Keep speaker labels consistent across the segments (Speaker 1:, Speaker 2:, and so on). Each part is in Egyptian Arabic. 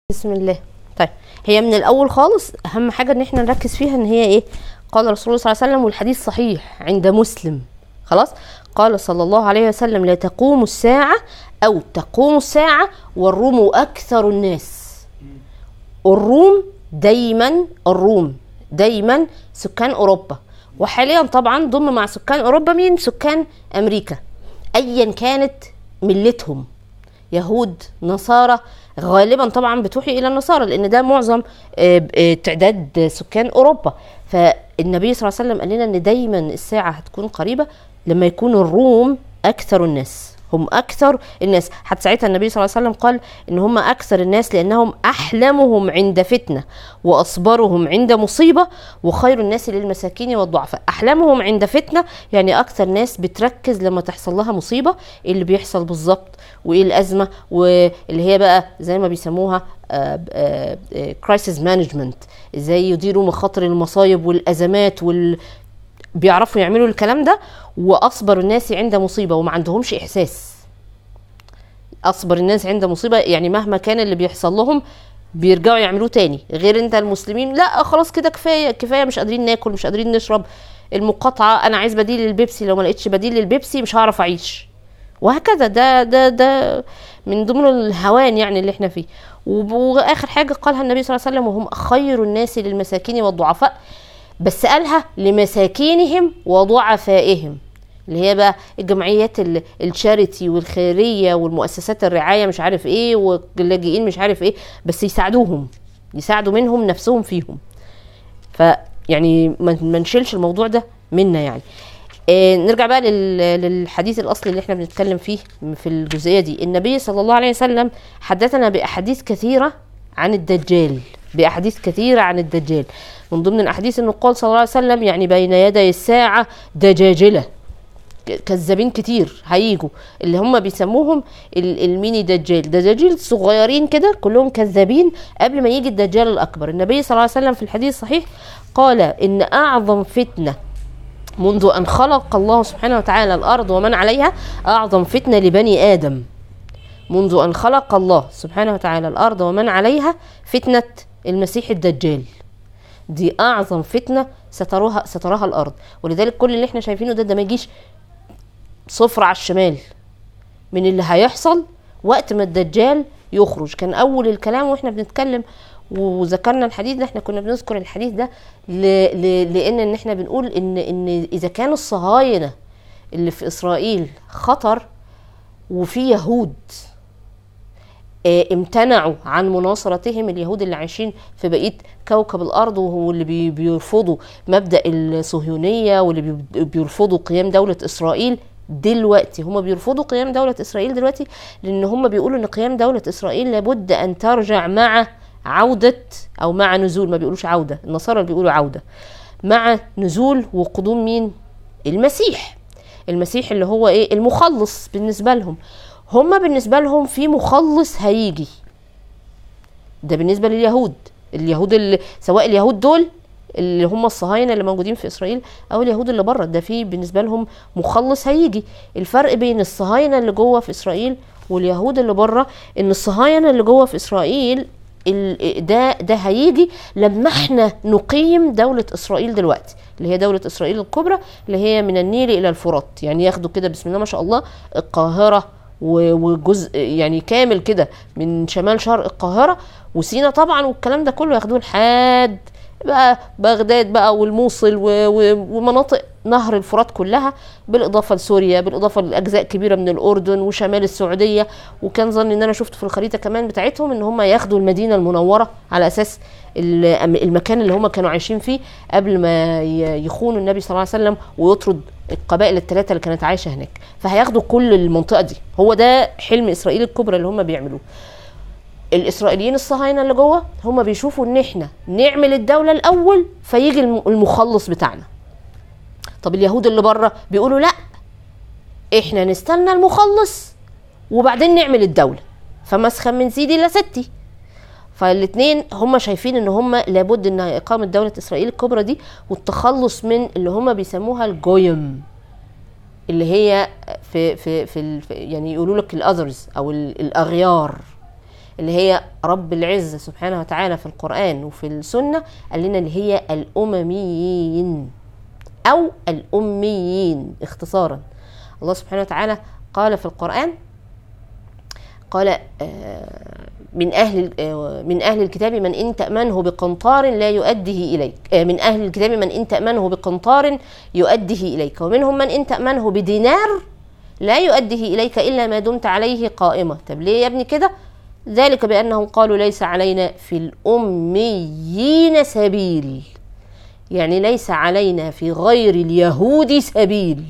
Speaker 1: بسم الله طيب هي من الاول خالص اهم حاجه ان احنا نركز فيها ان هي ايه قال رسول الله صلى الله عليه وسلم والحديث صحيح عند مسلم خلاص قال صلى الله عليه وسلم لا تقوم الساعه او تقوم الساعه والروم اكثر الناس الروم دايما الروم دايما سكان اوروبا وحاليا طبعا ضم مع سكان اوروبا مين سكان امريكا ايا كانت ملتهم يهود نصارى غالبا طبعا بتوحي الى النصارى لان ده معظم آه، آه، تعداد سكان اوروبا فالنبي صلى الله عليه وسلم قال لنا ان دايما الساعه هتكون قريبه لما يكون الروم اكثر الناس هم اكثر الناس حتى ساعتها النبي صلى الله عليه وسلم قال ان هم اكثر الناس لانهم احلمهم عند فتنه واصبرهم عند مصيبه وخير الناس للمساكين والضعفاء احلامهم عند فتنه يعني اكثر ناس بتركز لما تحصل لها مصيبه إيه اللي بيحصل بالظبط وايه الازمه واللي هي بقى زي ما بيسموها كرايسيس مانجمنت ازاي يديروا مخاطر المصايب والازمات وال بيعرفوا يعملوا الكلام ده واصبر الناس عند مصيبه وما عندهمش احساس اصبر الناس عند مصيبه يعني مهما كان اللي بيحصل لهم بيرجعوا يعملوه تاني غير انت المسلمين لا خلاص كده كفايه كفايه مش قادرين ناكل مش قادرين نشرب المقاطعه انا عايز بديل للبيبسي لو ما لقيتش بديل للبيبسي مش هعرف اعيش وهكذا ده ده ده من ضمن الهوان يعني اللي احنا فيه وب- واخر حاجه قالها النبي صلى الله عليه وسلم وهم خير الناس للمساكين والضعفاء بس قالها لمساكينهم وضعفائهم اللي هي بقى الجمعيات ال- الشاريتي والخيريه والمؤسسات الرعايه مش عارف ايه واللاجئين مش عارف ايه بس يساعدوهم يساعدوا منهم نفسهم فيهم فيعني ما ما نشيلش الموضوع ده منا يعني آه، نرجع بقى لل- للحديث الاصلي اللي احنا بنتكلم فيه في الجزئيه دي النبي صلى الله عليه وسلم حدثنا باحاديث كثيره عن الدجال باحاديث كثيره عن الدجال من ضمن الاحاديث انه قال صلى الله عليه وسلم يعني بين يدي الساعه دجاجله ك- كذابين كتير هيجوا اللي هم بيسموهم ال- الميني دجال دجاجيل صغيرين كده كلهم كذابين قبل ما يجي الدجال الاكبر النبي صلى الله عليه وسلم في الحديث الصحيح قال ان اعظم فتنه منذ أن خلق الله سبحانه وتعالى الأرض ومن عليها أعظم فتنة لبني آدم منذ أن خلق الله سبحانه وتعالى الأرض ومن عليها فتنة المسيح الدجال دي أعظم فتنة ستراها ستراها الأرض ولذلك كل اللي احنا شايفينه ده ده ما يجيش صفر على الشمال من اللي هيحصل وقت ما الدجال يخرج كان اول الكلام واحنا بنتكلم وذكرنا الحديث ده احنا كنا بنذكر الحديث ده ل... ل... لان ان احنا بنقول ان ان اذا كان الصهاينه اللي في اسرائيل خطر وفي يهود آه، امتنعوا عن مناصرتهم اليهود اللي عايشين في بقيه كوكب الارض واللي بي- بيرفضوا مبدا الصهيونيه واللي بي- بيرفضوا قيام دوله اسرائيل دلوقتي هم بيرفضوا قيام دوله اسرائيل دلوقتي لان هم بيقولوا ان قيام دوله اسرائيل لابد ان ترجع مع عوده او مع نزول ما بيقولوش عوده النصارى اللي بيقولوا عوده مع نزول وقدوم مين المسيح المسيح اللي هو ايه المخلص بالنسبه لهم هما بالنسبه لهم في مخلص هيجي ده بالنسبه لليهود اليهود اللي سواء اليهود دول اللي هم الصهاينه اللي موجودين في اسرائيل او اليهود اللي بره ده في بالنسبه لهم مخلص هيجي الفرق بين الصهاينه اللي جوه في اسرائيل واليهود اللي بره ان الصهاينه اللي جوه في اسرائيل ال- ده ده هيجي لما احنا نقيم دوله اسرائيل دلوقتي اللي هي دوله اسرائيل الكبرى اللي هي من النيل الى الفرات يعني ياخدوا كده بسم الله ما شاء الله القاهره و- وجزء يعني كامل كده من شمال شرق القاهره وسينا طبعا والكلام ده كله ياخدوه لحد بقى بغداد بقى والموصل و- و- ومناطق نهر الفرات كلها بالاضافه لسوريا بالاضافه لاجزاء كبيره من الاردن وشمال السعوديه وكان ظني ان انا شفت في الخريطه كمان بتاعتهم ان هم ياخدوا المدينه المنوره على اساس ال- المكان اللي هم كانوا عايشين فيه قبل ما ي- يخونوا النبي صلى الله عليه وسلم ويطرد القبائل الثلاثه اللي كانت عايشه هناك فهياخدوا كل المنطقه دي هو ده حلم اسرائيل الكبرى اللي هم بيعملوه الاسرائيليين الصهاينه اللي جوه هم بيشوفوا ان احنا نعمل الدوله الاول فيجي الم- المخلص بتاعنا طب اليهود اللي بره بيقولوا لا احنا نستنى المخلص وبعدين نعمل الدوله فمسخن من سيدي لا ستي فالاثنين هم شايفين ان هم لابد ان اقامه دوله اسرائيل الكبرى دي والتخلص من اللي هم بيسموها الجويم اللي هي في في في ال- في- يعني يقولوا لك الاذرز او ال- الاغيار اللي هي رب العزة سبحانه وتعالى في القرآن وفي السنة قال لنا اللي هي الأمميين أو الأميين اختصارا الله سبحانه وتعالى قال في القرآن قال آه، من أهل آه، من أهل الكتاب من إن تأمنه بقنطار لا يؤديه إليك آه، من أهل الكتاب من إن تأمنه بقنطار يؤديه إليك ومنهم من إن تأمنه بدينار لا يؤديه إليك إلا ما دمت عليه قائمة طب ليه يا ابني كده ذلك بأنهم قالوا ليس علينا في الأميين سبيل يعني ليس علينا في غير اليهود سبيل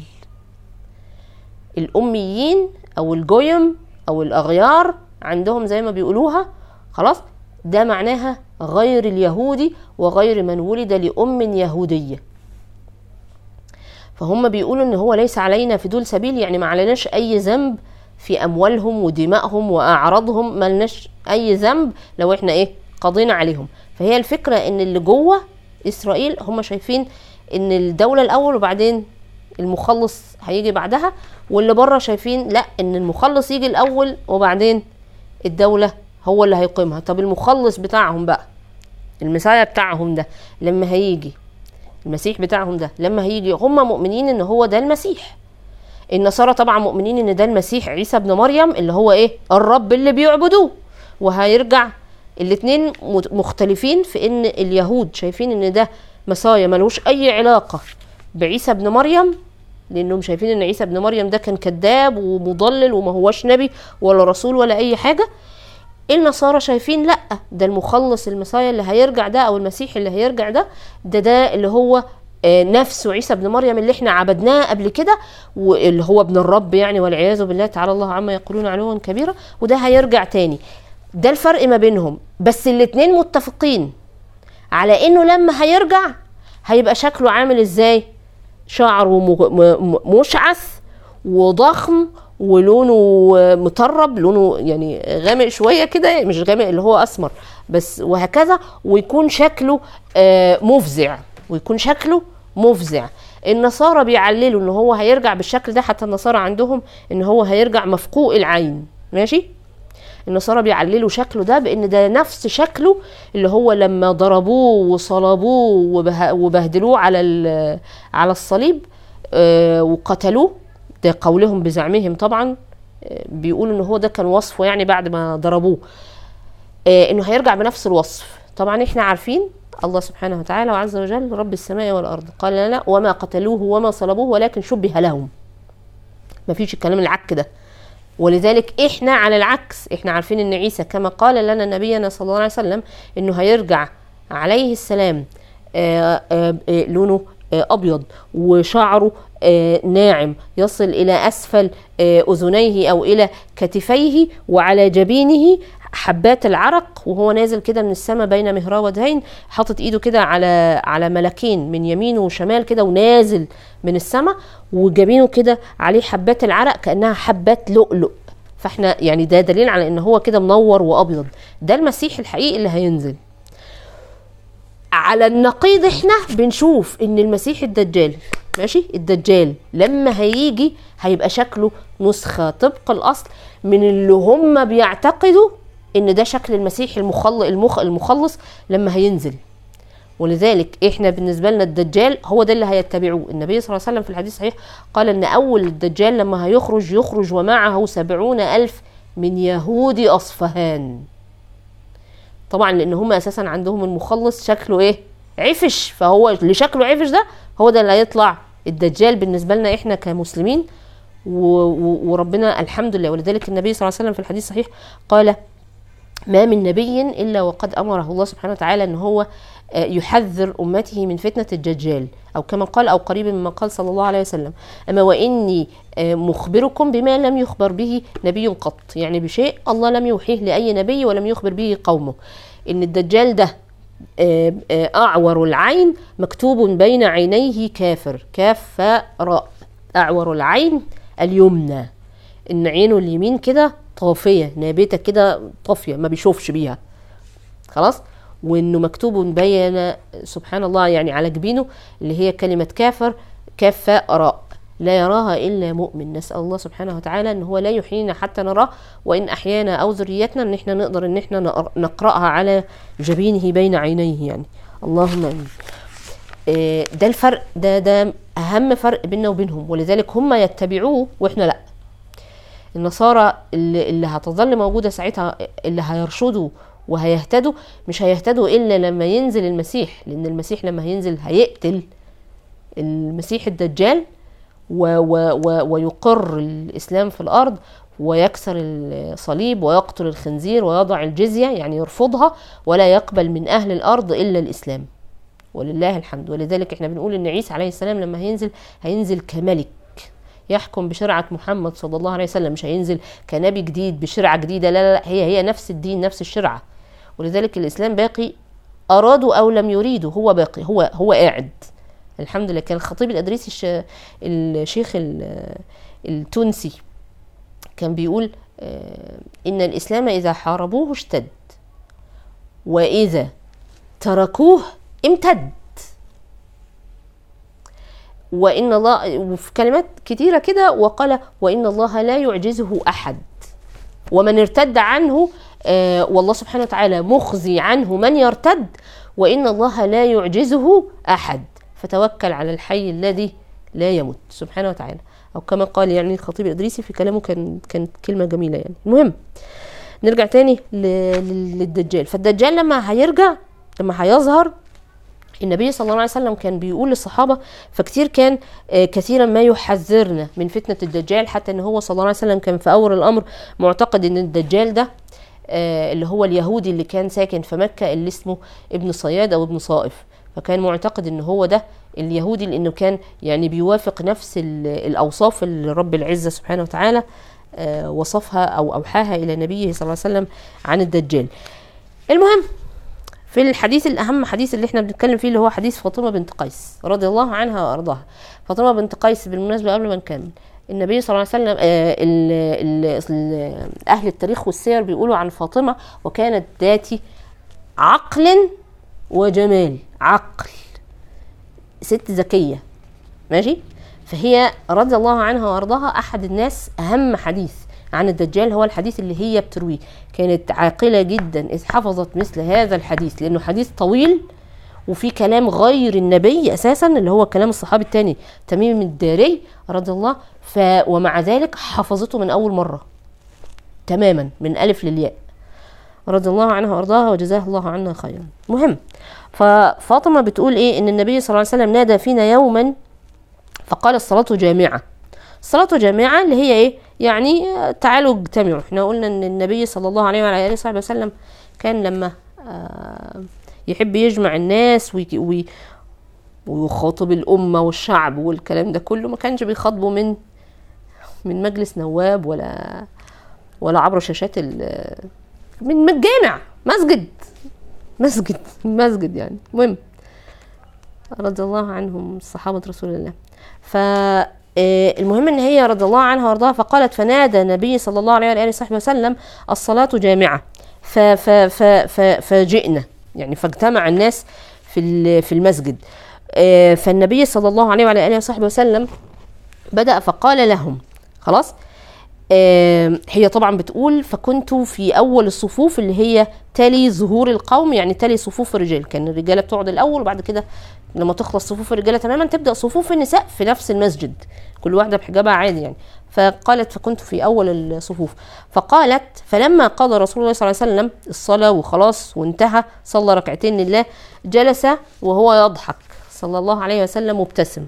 Speaker 1: الأميين أو الجويم أو الأغيار عندهم زي ما بيقولوها خلاص ده معناها غير اليهودي وغير من ولد لأم يهودية فهم بيقولوا ان هو ليس علينا في دول سبيل يعني ما عليناش اي ذنب في اموالهم ودمائهم واعراضهم ما لناش اي ذنب لو احنا ايه قضينا عليهم فهي الفكره ان اللي جوه اسرائيل هم شايفين ان الدوله الاول وبعدين المخلص هيجي بعدها واللي بره شايفين لا ان المخلص يجي الاول وبعدين الدوله هو اللي هيقيمها طب المخلص بتاعهم بقى المسايا بتاعهم ده لما هيجي المسيح بتاعهم ده لما هيجي هم مؤمنين ان هو ده المسيح النصارى طبعا مؤمنين ان ده المسيح عيسى ابن مريم اللي هو ايه الرب اللي بيعبدوه وهيرجع الاتنين مت- مختلفين في ان اليهود شايفين ان ده مسايا ملوش اي علاقة بعيسى ابن مريم لانهم شايفين ان عيسى ابن مريم ده كان كذاب ومضلل وما هوش نبي ولا رسول ولا اي حاجة النصارى شايفين لا ده المخلص المسيا اللي هيرجع ده او المسيح اللي هيرجع ده ده ده اللي هو آه، نفسه عيسى ابن مريم اللي احنا عبدناه قبل كده واللي هو ابن الرب يعني والعياذ بالله تعالى الله عما يقولون علوا كبيرا وده هيرجع تاني ده الفرق ما بينهم بس الاتنين متفقين على انه لما هيرجع هيبقى شكله عامل ازاي شعره م- م- م- مشعث وضخم ولونه مطرب لونه يعني غامق شويه كده مش غامق اللي هو اسمر بس وهكذا ويكون شكله آه، مفزع ويكون شكله مفزع النصارى بيعللوا ان هو هيرجع بالشكل ده حتى النصارى عندهم ان هو هيرجع مفقوء العين ماشي النصارى بيعللوا شكله ده بان ده نفس شكله اللي هو لما ضربوه وصلبوه وبه- وبهدلوه على ال- على الصليب آه، وقتلوه ده قولهم بزعمهم طبعا آه، بيقولوا ان هو ده كان وصفه يعني بعد ما ضربوه آه، انه هيرجع بنفس الوصف طبعا احنا عارفين الله سبحانه وتعالى وعز وجل رب السماء والارض قال لنا وما قتلوه وما صلبوه ولكن شبه لهم مفيش الكلام العك ده ولذلك احنا على العكس احنا عارفين ان عيسى كما قال لنا نبينا صلى الله عليه وسلم انه هيرجع عليه السلام آه، آه، آه، لونه آه، ابيض وشعره آه، ناعم يصل الى اسفل آه، اذنيه او الى كتفيه وعلى جبينه حبات العرق وهو نازل كده من السماء بين مهراودين حاطط ايده كده على على ملكين من يمينه وشمال كده ونازل من السماء وجبينه كده عليه حبات العرق كانها حبات لؤلؤ فاحنا يعني ده دليل على ان هو كده منور وابيض ده المسيح الحقيقي اللي هينزل على النقيض احنا بنشوف ان المسيح الدجال ماشي الدجال لما هيجي هيبقى شكله نسخة طبق الاصل من اللي هم بيعتقدوا ان ده شكل المسيح المخل المخ المخلص لما هينزل ولذلك احنا بالنسبة لنا الدجال هو ده اللي هيتبعوه النبي صلى الله عليه وسلم في الحديث الصحيح قال ان اول الدجال لما هيخرج يخرج ومعه سبعون الف من يهود اصفهان طبعا لان هم اساسا عندهم المخلص شكله ايه عفش فهو اللي شكله عفش ده هو ده اللي هيطلع الدجال بالنسبه لنا احنا كمسلمين و و وربنا الحمد لله ولذلك النبي صلى الله عليه وسلم في الحديث الصحيح قال ما من نبي الا وقد امره الله سبحانه وتعالى ان هو آه، يحذر امته من فتنه الدجال او كما قال او قريب مما قال صلى الله عليه وسلم اما واني آه، مخبركم بما لم يخبر به نبي قط يعني بشيء الله لم يوحيه لاي نبي ولم يخبر به قومه ان الدجال ده آه، آه، اعور العين مكتوب بين عينيه كافر كاف فاء راء اعور العين اليمنى ان عينه اليمين كده طافيه نابته كده طافيه ما بيشوفش بيها خلاص وانه مكتوب بين سبحان الله يعني على جبينه اللي هي كلمه كافر كاف فاء راء لا يراها الا مؤمن نسال الله سبحانه وتعالى ان هو لا يحيينا حتى نراه وان احيانا او ذريتنا ان احنا نقدر ان احنا نقر- نقراها على جبينه بين عينيه يعني اللهم امين آه، ده الفرق ده ده اهم فرق بيننا وبينهم ولذلك هم يتبعوه واحنا لا النصارى اللي, اللي هتظل موجودة ساعتها اللي هيرشدوا وهيهتدوا مش هيهتدوا إلا لما ينزل المسيح لأن المسيح لما هينزل هيقتل المسيح الدجال و و و ويقر الإسلام في الأرض ويكسر الصليب ويقتل الخنزير ويضع الجزية يعني يرفضها ولا يقبل من أهل الأرض إلا الإسلام ولله الحمد ولذلك احنا بنقول ان عيسى عليه السلام لما هينزل هينزل كملك يحكم بشرعة محمد صلى الله عليه وسلم مش هينزل كنبي جديد بشرعة جديدة لا لا, لا هي هي نفس الدين نفس الشرعة ولذلك الإسلام باقي أرادوا أو لم يريدوا هو باقي هو هو قاعد الحمد لله كان الخطيب الأدريسي الش... الشيخ ال- التونسي كان بيقول آه، إن الإسلام إذا حاربوه اشتد وإذا تركوه امتد وإن الله وفي كلمات كتيرة كده وقال وإن الله لا يعجزه أحد ومن ارتد عنه آه والله سبحانه وتعالى مخزي عنه من يرتد وإن الله لا يعجزه أحد فتوكل على الحي الذي لا يموت سبحانه وتعالى أو كما قال يعني الخطيب الإدريسي في كلامه كان كانت كلمة جميلة يعني المهم نرجع تاني ل- لل- للدجال فالدجال لما هيرجع لما هيظهر النبي صلى الله عليه وسلم كان بيقول للصحابة فكتير كان آه، كثيرا ما يحذرنا من فتنة الدجال حتى ان هو صلى الله عليه وسلم كان في اول الامر معتقد ان الدجال ده آه، اللي هو اليهودي اللي كان ساكن في مكة اللي اسمه ابن صياد او ابن صائف فكان معتقد ان هو ده اليهودي لانه كان يعني بيوافق نفس ال- الاوصاف اللي رب العزة سبحانه وتعالى آه، وصفها او اوحاها الى نبيه صلى الله عليه وسلم عن الدجال المهم في الحديث الأهم حديث اللي احنا بنتكلم فيه اللي هو حديث فاطمة بنت قيس رضي الله عنها وأرضاها فاطمة بنت قيس بالمناسبة قبل ما نكمل النبي صلى الله عليه وسلم آه ال ال ال أهل التاريخ والسير بيقولوا عن فاطمة وكانت ذات عقل وجمال عقل ست ذكية ماشي فهي رضي الله عنها وارضاها احد الناس اهم حديث عن الدجال هو الحديث اللي هي بترويه كانت عاقلة جدا إذ حفظت مثل هذا الحديث لأنه حديث طويل وفي كلام غير النبي أساسا اللي هو كلام الصحابي التاني تميم الداري رضي الله ف ومع ذلك حفظته من أول مرة تماما من ألف للياء رضي الله عنها وارضاها وجزاها الله عنا خيرا مهم ففاطمة بتقول ايه ان النبي صلى الله عليه وسلم نادى فينا يوما فقال الصلاة جامعة الصلاة جامعة اللي هي ايه يعني آه، تعالوا اجتمعوا احنا قلنا ان النبي صلى الله عليه وعلى اله وصحبه وسلم كان لما آه، يحب يجمع الناس وي- وي- ويخاطب الأمة والشعب والكلام ده كله ما كانش بيخاطبه من من مجلس نواب ولا ولا عبر شاشات ال من من الجامع مسجد مسجد مسجد يعني المهم رضي الله عنهم صحابة رسول الله ف آه، المهم ان هي رضي الله عنها وارضاها فقالت فنادى النبي صلى الله عليه واله وصحبه وسلم الصلاه جامعه ف ف ف ف فجئنا يعني فاجتمع الناس في ال- في المسجد آه، فالنبي صلى الله عليه وعلى اله وصحبه وسلم بدأ فقال لهم خلاص آم، هي طبعا بتقول فكنت في اول الصفوف اللي هي تالي ظهور القوم يعني تالي صفوف الرجال كان الرجاله بتقعد الاول وبعد كده لما تخلص صفوف الرجاله تماما تبدا صفوف النساء في نفس المسجد كل واحده بحجابها عادي يعني فقالت فكنت في اول الصفوف فقالت فلما قضى رسول الله صلى الله عليه وسلم الصلاه وخلاص وانتهى صلى ركعتين لله جلس وهو يضحك صلى الله عليه وسلم مبتسم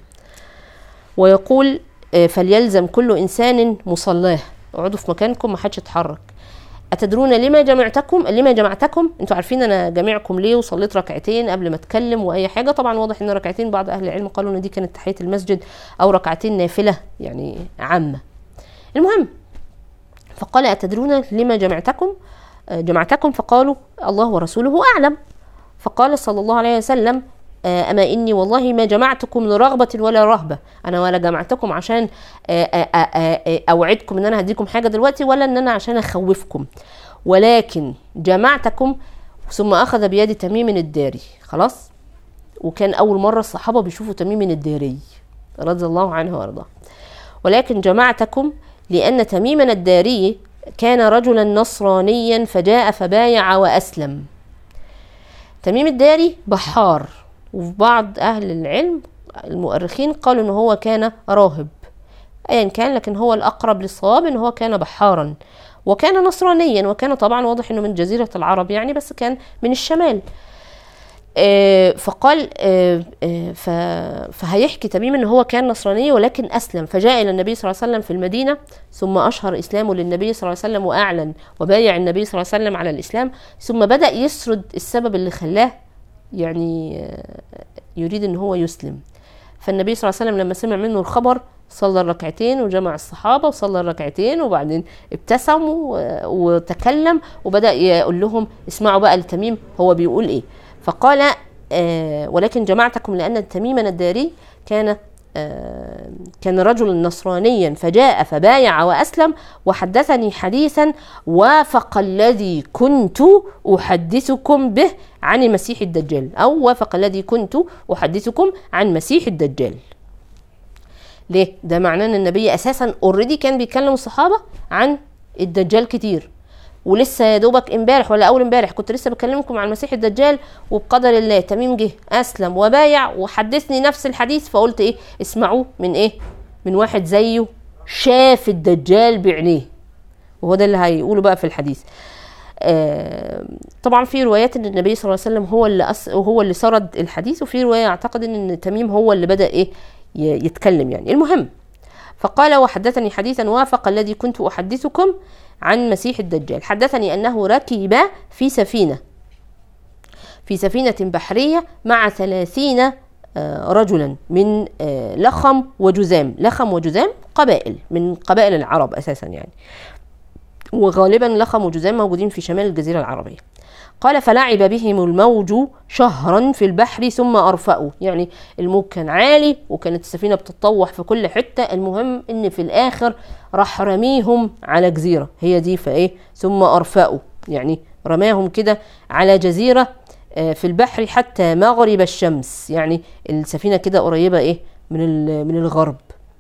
Speaker 1: ويقول آه، فليلزم كل انسان مصلاه اقعدوا في مكانكم ما حدش يتحرك اتدرون لما جمعتكم لما جمعتكم انتوا عارفين انا جامعكم ليه وصليت ركعتين قبل ما اتكلم واي حاجه طبعا واضح ان ركعتين بعض اهل العلم قالوا ان دي كانت تحيه المسجد او ركعتين نافله يعني عامه المهم فقال اتدرون لما جمعتكم آه، جمعتكم فقالوا الله ورسوله اعلم فقال صلى الله عليه وسلم آه، أما إني والله ما جمعتكم لرغبة ولا رهبة أنا ولا جمعتكم عشان آه، آه، آه، آه، أوعدكم إن أنا هديكم حاجة دلوقتي ولا إن أنا عشان أخوفكم ولكن جمعتكم ثم أخذ بيد تميم الداري خلاص وكان أول مرة الصحابة بيشوفوا تميم الداري رضي الله عنه وأرضاه ولكن جمعتكم لأن تميما الداري كان رجلا نصرانيا فجاء فبايع وأسلم تميم الداري بحار وفي بعض أهل العلم المؤرخين قالوا إن هو كان راهب أيا كان لكن هو الأقرب للصواب إن هو كان بحارا وكان نصرانيا وكان طبعا واضح إنه من جزيرة العرب يعني بس كان من الشمال آه، فقال آه، آه، ف- فهيحكي تميم ان هو كان نصراني ولكن اسلم فجاء الى النبي صلى الله عليه وسلم في المدينه ثم اشهر اسلامه للنبي صلى الله عليه وسلم واعلن وبايع النبي صلى الله عليه وسلم على الاسلام ثم بدا يسرد السبب اللي خلاه يعني آه، يريد ان هو يسلم فالنبي صلى الله عليه وسلم لما سمع منه الخبر صلى الركعتين وجمع الصحابه وصلى الركعتين وبعدين ابتسم و- وتكلم وبدا يقول لهم اسمعوا بقى لتميم هو بيقول ايه فقال آه ولكن جمعتكم لان تميما الداري كان آه كان رجلا نصرانيا فجاء فبايع واسلم وحدثني حديثا وافق الذي كنت احدثكم به عن المسيح الدجال او وافق الذي كنت احدثكم عن مسيح الدجال ليه ده معناه ان النبي اساسا اوريدي كان بيكلم الصحابه عن الدجال كتير ولسه يا دوبك امبارح ولا اول امبارح كنت لسه بكلمكم عن المسيح الدجال وبقدر الله تميم جه اسلم وبايع وحدثني نفس الحديث فقلت ايه اسمعوه من ايه من واحد زيه شاف الدجال بعينيه وهو ده اللي هيقوله بقى في الحديث آه، طبعا في روايات ان النبي صلى الله عليه وسلم هو اللي أس... هو اللي سرد الحديث وفي روايه اعتقد ان تميم هو اللي بدا ايه ي- يتكلم يعني المهم فقال وحدثني حديثا وافق الذي كنت احدثكم عن مسيح الدجال حدثني انه ركب في سفينه في سفينه بحريه مع ثلاثين آه، رجلا من آه، لخم وجذام لخم وجذام قبائل من قبائل العرب اساسا يعني وغالبا لخم وجذام موجودين في شمال الجزيرة العربية قال فلعب بهم الموج شهرا في البحر ثم أرفأوا يعني الموج كان عالي وكانت السفينة بتتطوح في كل حتة المهم ان في الآخر راح رميهم على جزيرة هي دي فايه ثم أرفأوا يعني رماهم كده على جزيرة آه، في البحر حتى مغرب الشمس يعني السفينة كده قريبة ايه من ال- من الغرب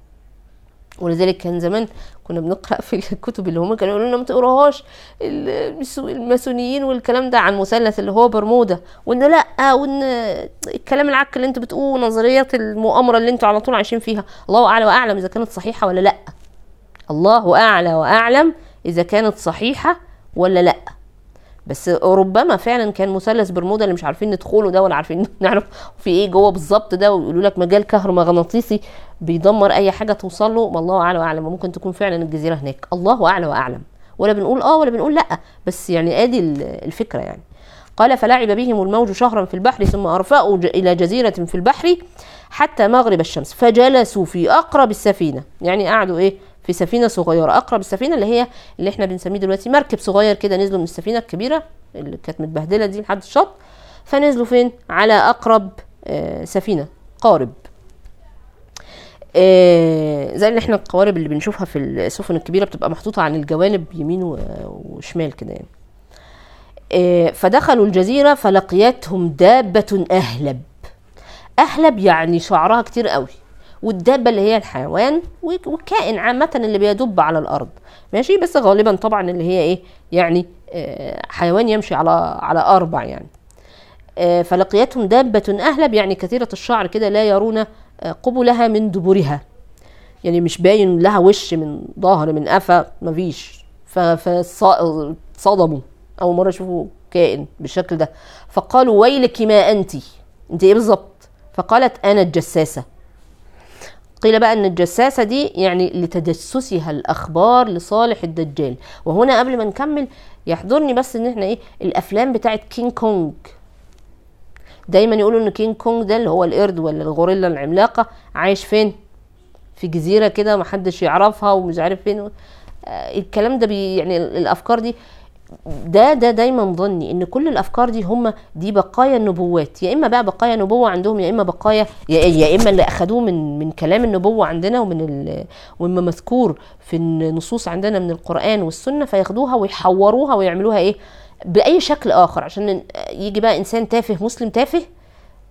Speaker 1: ولذلك كان زمان كنا بنقرا في الكتب اللي هم كانوا يقولوا لنا ما تقراهاش المسو- الماسونيين والكلام ده عن مثلث اللي هو برمودا وان لا وان الكلام العك اللي انتوا بتقولوا نظريات المؤامره اللي انتوا على طول عايشين فيها الله اعلى واعلم اذا كانت صحيحه ولا لا الله اعلى واعلم اذا كانت صحيحه ولا لا بس ربما فعلا كان مثلث برمودا اللي مش عارفين ندخله ده ولا عارفين نعرف في ايه جوه بالظبط ده ويقولوا لك مجال كهرومغناطيسي بيدمر اي حاجه توصل له ما الله اعلى واعلم ممكن تكون فعلا الجزيره هناك الله اعلى واعلم ولا بنقول اه ولا بنقول لا بس يعني ادي ال- الفكره يعني قال فلعب بهم الموج شهرا في البحر ثم ارفأوا ج- الى جزيره في البحر حتى مغرب الشمس فجلسوا في اقرب السفينه يعني قعدوا ايه في سفينه صغيره اقرب السفينه اللي هي اللي احنا بنسميه دلوقتي مركب صغير كده نزلوا من السفينه الكبيره اللي كانت متبهدله دي لحد الشط فنزلوا فين على اقرب آه، سفينه قارب آه، زي اللي احنا القوارب اللي بنشوفها في السفن الكبيره بتبقى محطوطه عن الجوانب يمين و- وشمال كده يعني آه، فدخلوا الجزيره فلقيتهم دابه اهلب اهلب يعني شعرها كتير قوي والدابه اللي هي الحيوان وك- والكائن عامه اللي بيدب على الارض ماشي بس غالبا طبعا اللي هي ايه يعني آه، حيوان يمشي على على اربع يعني آه، فلقيتهم دابة أهلب يعني كثيرة الشعر كده لا يرون آه، قبلها من دبرها يعني مش باين لها وش من ظهر من قفا مفيش فصدموا أول مرة يشوفوا كائن بالشكل ده فقالوا ويلك ما أنت أنت إيه بالظبط فقالت أنا الجساسة قيل بقى ان الجساسة دي يعني لتجسسها الاخبار لصالح الدجال وهنا قبل ما نكمل يحضرني بس ان احنا ايه الافلام بتاعت كينج كونج دايما يقولوا ان كينج كونج ده اللي هو القرد ولا الغوريلا العملاقة عايش فين في جزيرة كده محدش يعرفها ومش عارف فين آه، الكلام ده بي يعني ال- الافكار دي ده ده دايما ظني ان كل الافكار دي هم دي بقايا النبوات يا اما بقى بقايا نبوه عندهم يا اما بقايا يا, يا اما اللي اخدوه من من كلام النبوه عندنا ومن ال ومما مذكور في النصوص عندنا من القران والسنه فياخدوها ويحوروها ويعملوها ايه باي شكل اخر عشان يجي بقى انسان تافه مسلم تافه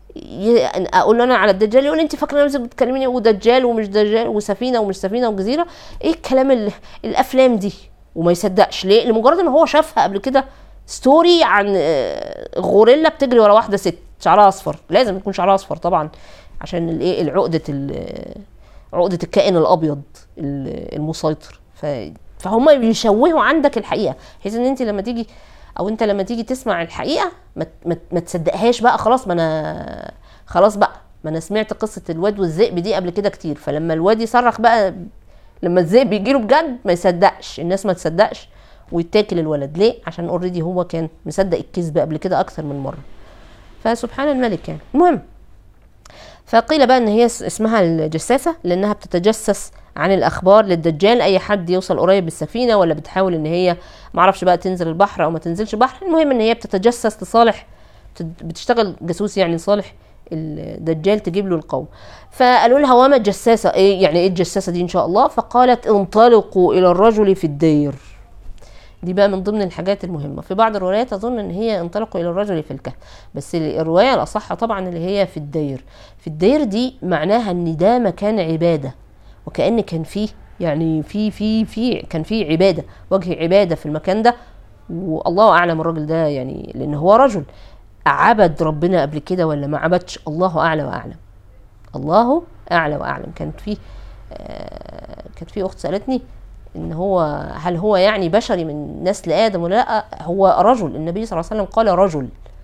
Speaker 1: ي- اقول له انا على الدجال يقول لي انت فاكره نفسك بتكلميني ودجال ومش دجال وسفينه ومش سفينه وجزيره ايه الكلام ال- الافلام دي وما يصدقش ليه لمجرد ان هو شافها قبل كده ستوري عن آه، غوريلا بتجري ورا واحده ست شعرها اصفر لازم يكون شعرها اصفر طبعا عشان الايه العقده ال- عقده الكائن الابيض ال- المسيطر ف فهم بيشوهوا عندك الحقيقه بحيث ان انت لما تيجي او انت لما تيجي تسمع الحقيقه ما, ما, ما تصدقهاش بقى خلاص ما انا خلاص بقى ما انا سمعت قصه الواد والذئب دي قبل كده كتير فلما الواد يصرخ بقى لما الذئب يجيله بجد ما يصدقش الناس ما تصدقش ويتاكل الولد ليه عشان اوريدي هو كان مصدق الكذب قبل كده اكتر من مره فسبحان الملك يعني المهم فقيل بقى ان هي اس- اسمها الجساسه لانها بتتجسس عن الاخبار للدجال اي حد يوصل قريب بالسفينه ولا بتحاول ان هي معرفش بقى تنزل البحر او ما تنزلش بحر المهم ان هي بتتجسس لصالح بت- بتشتغل جاسوس يعني صالح الدجال تجيب له القوم فقالوا لها وما الجساسه ايه يعني ايه الجساسه دي ان شاء الله فقالت انطلقوا الى الرجل في الدير دي بقى من ضمن الحاجات المهمة في بعض الروايات أظن إن هي انطلقوا إلى الرجل في الكهف بس الرواية الأصح طبعا اللي هي في الدير في الدير دي معناها إن ده مكان عبادة وكأن كان فيه يعني في في في كان فيه عبادة وجه عبادة في المكان ده والله أعلم الراجل ده يعني لأن هو رجل عبد ربنا قبل كده ولا ما عبدش الله أعلى وأعلم الله أعلى وأعلم كانت فيه آه، كانت في أخت سألتني ان هو هل هو يعني بشري من نسل ادم ولا لا هو رجل النبي صلى الله عليه وسلم قال رجل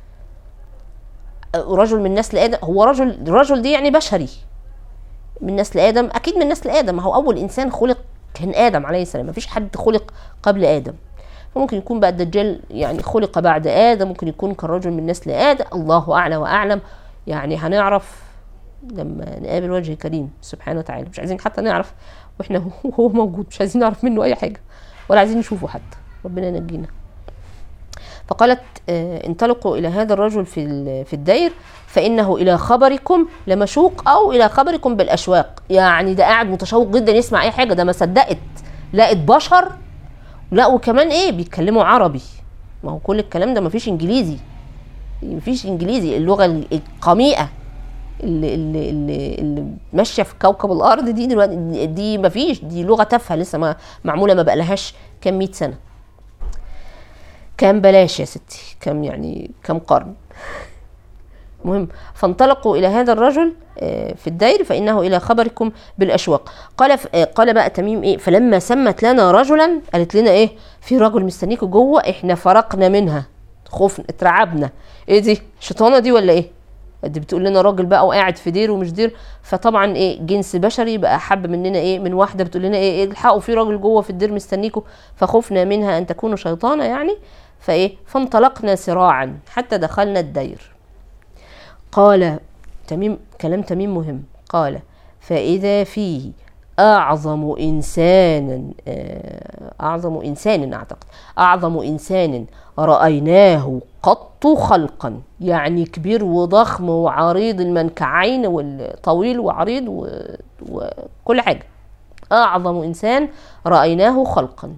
Speaker 1: رجل من نسل ادم هو رجل الرجل دي يعني بشري من نسل ادم اكيد من نسل ادم ما هو اول انسان خلق كان ادم عليه السلام ما فيش حد خلق قبل ادم فممكن يكون بقى الدجال يعني خلق بعد ادم ممكن يكون كان رجل من نسل ادم الله اعلى واعلم يعني هنعرف لما نقابل وجه كريم سبحانه وتعالى مش عايزين حتى نعرف واحنا وهو موجود مش عايزين نعرف منه اي حاجه ولا عايزين نشوفه حتى ربنا ينجينا فقالت آه، انطلقوا الى هذا الرجل في ال- في الدير فانه الى خبركم لمشوق او الى خبركم بالاشواق يعني ده قاعد متشوق جدا يسمع اي حاجه ده ما صدقت لقت بشر لا وكمان ايه بيتكلموا عربي ما هو كل الكلام ده ما فيش انجليزي مفيش انجليزي اللغه القميئه اللي اللي اللي, اللي ماشيه في كوكب الارض دي دلوقتي دي مفيش دي لغه تافهه لسه ما معموله ما بقالهاش كام 100 سنه كام بلاش يا ستي كم يعني كم قرن مهم فانطلقوا الى هذا الرجل آه، في الدير فانه الى خبركم بالاشواق قال ف- آه، قال بقى تميم ايه فلما سمت لنا رجلا قالت لنا ايه في رجل مستنيكوا جوه احنا فرقنا منها خفنا اترعبنا ايه دي شيطانه دي ولا ايه دي بتقول لنا راجل بقى وقاعد في دير ومش دير فطبعا ايه جنس بشري بقى حب مننا ايه من واحده بتقول لنا ايه إيه الحقوا في راجل جوه في الدير مستنيكوا فخفنا منها ان تكون شيطانه يعني فايه فانطلقنا سراعا حتى دخلنا الدير قال تميم كلام تميم مهم قال فإذا فيه أعظم إنسان آه، أعظم إنسان أعتقد أعظم إنسان رأيناه قط خلقا يعني كبير وضخم وعريض المنكعين والطويل وعريض و- وكل حاجة أعظم إنسان رأيناه خلقا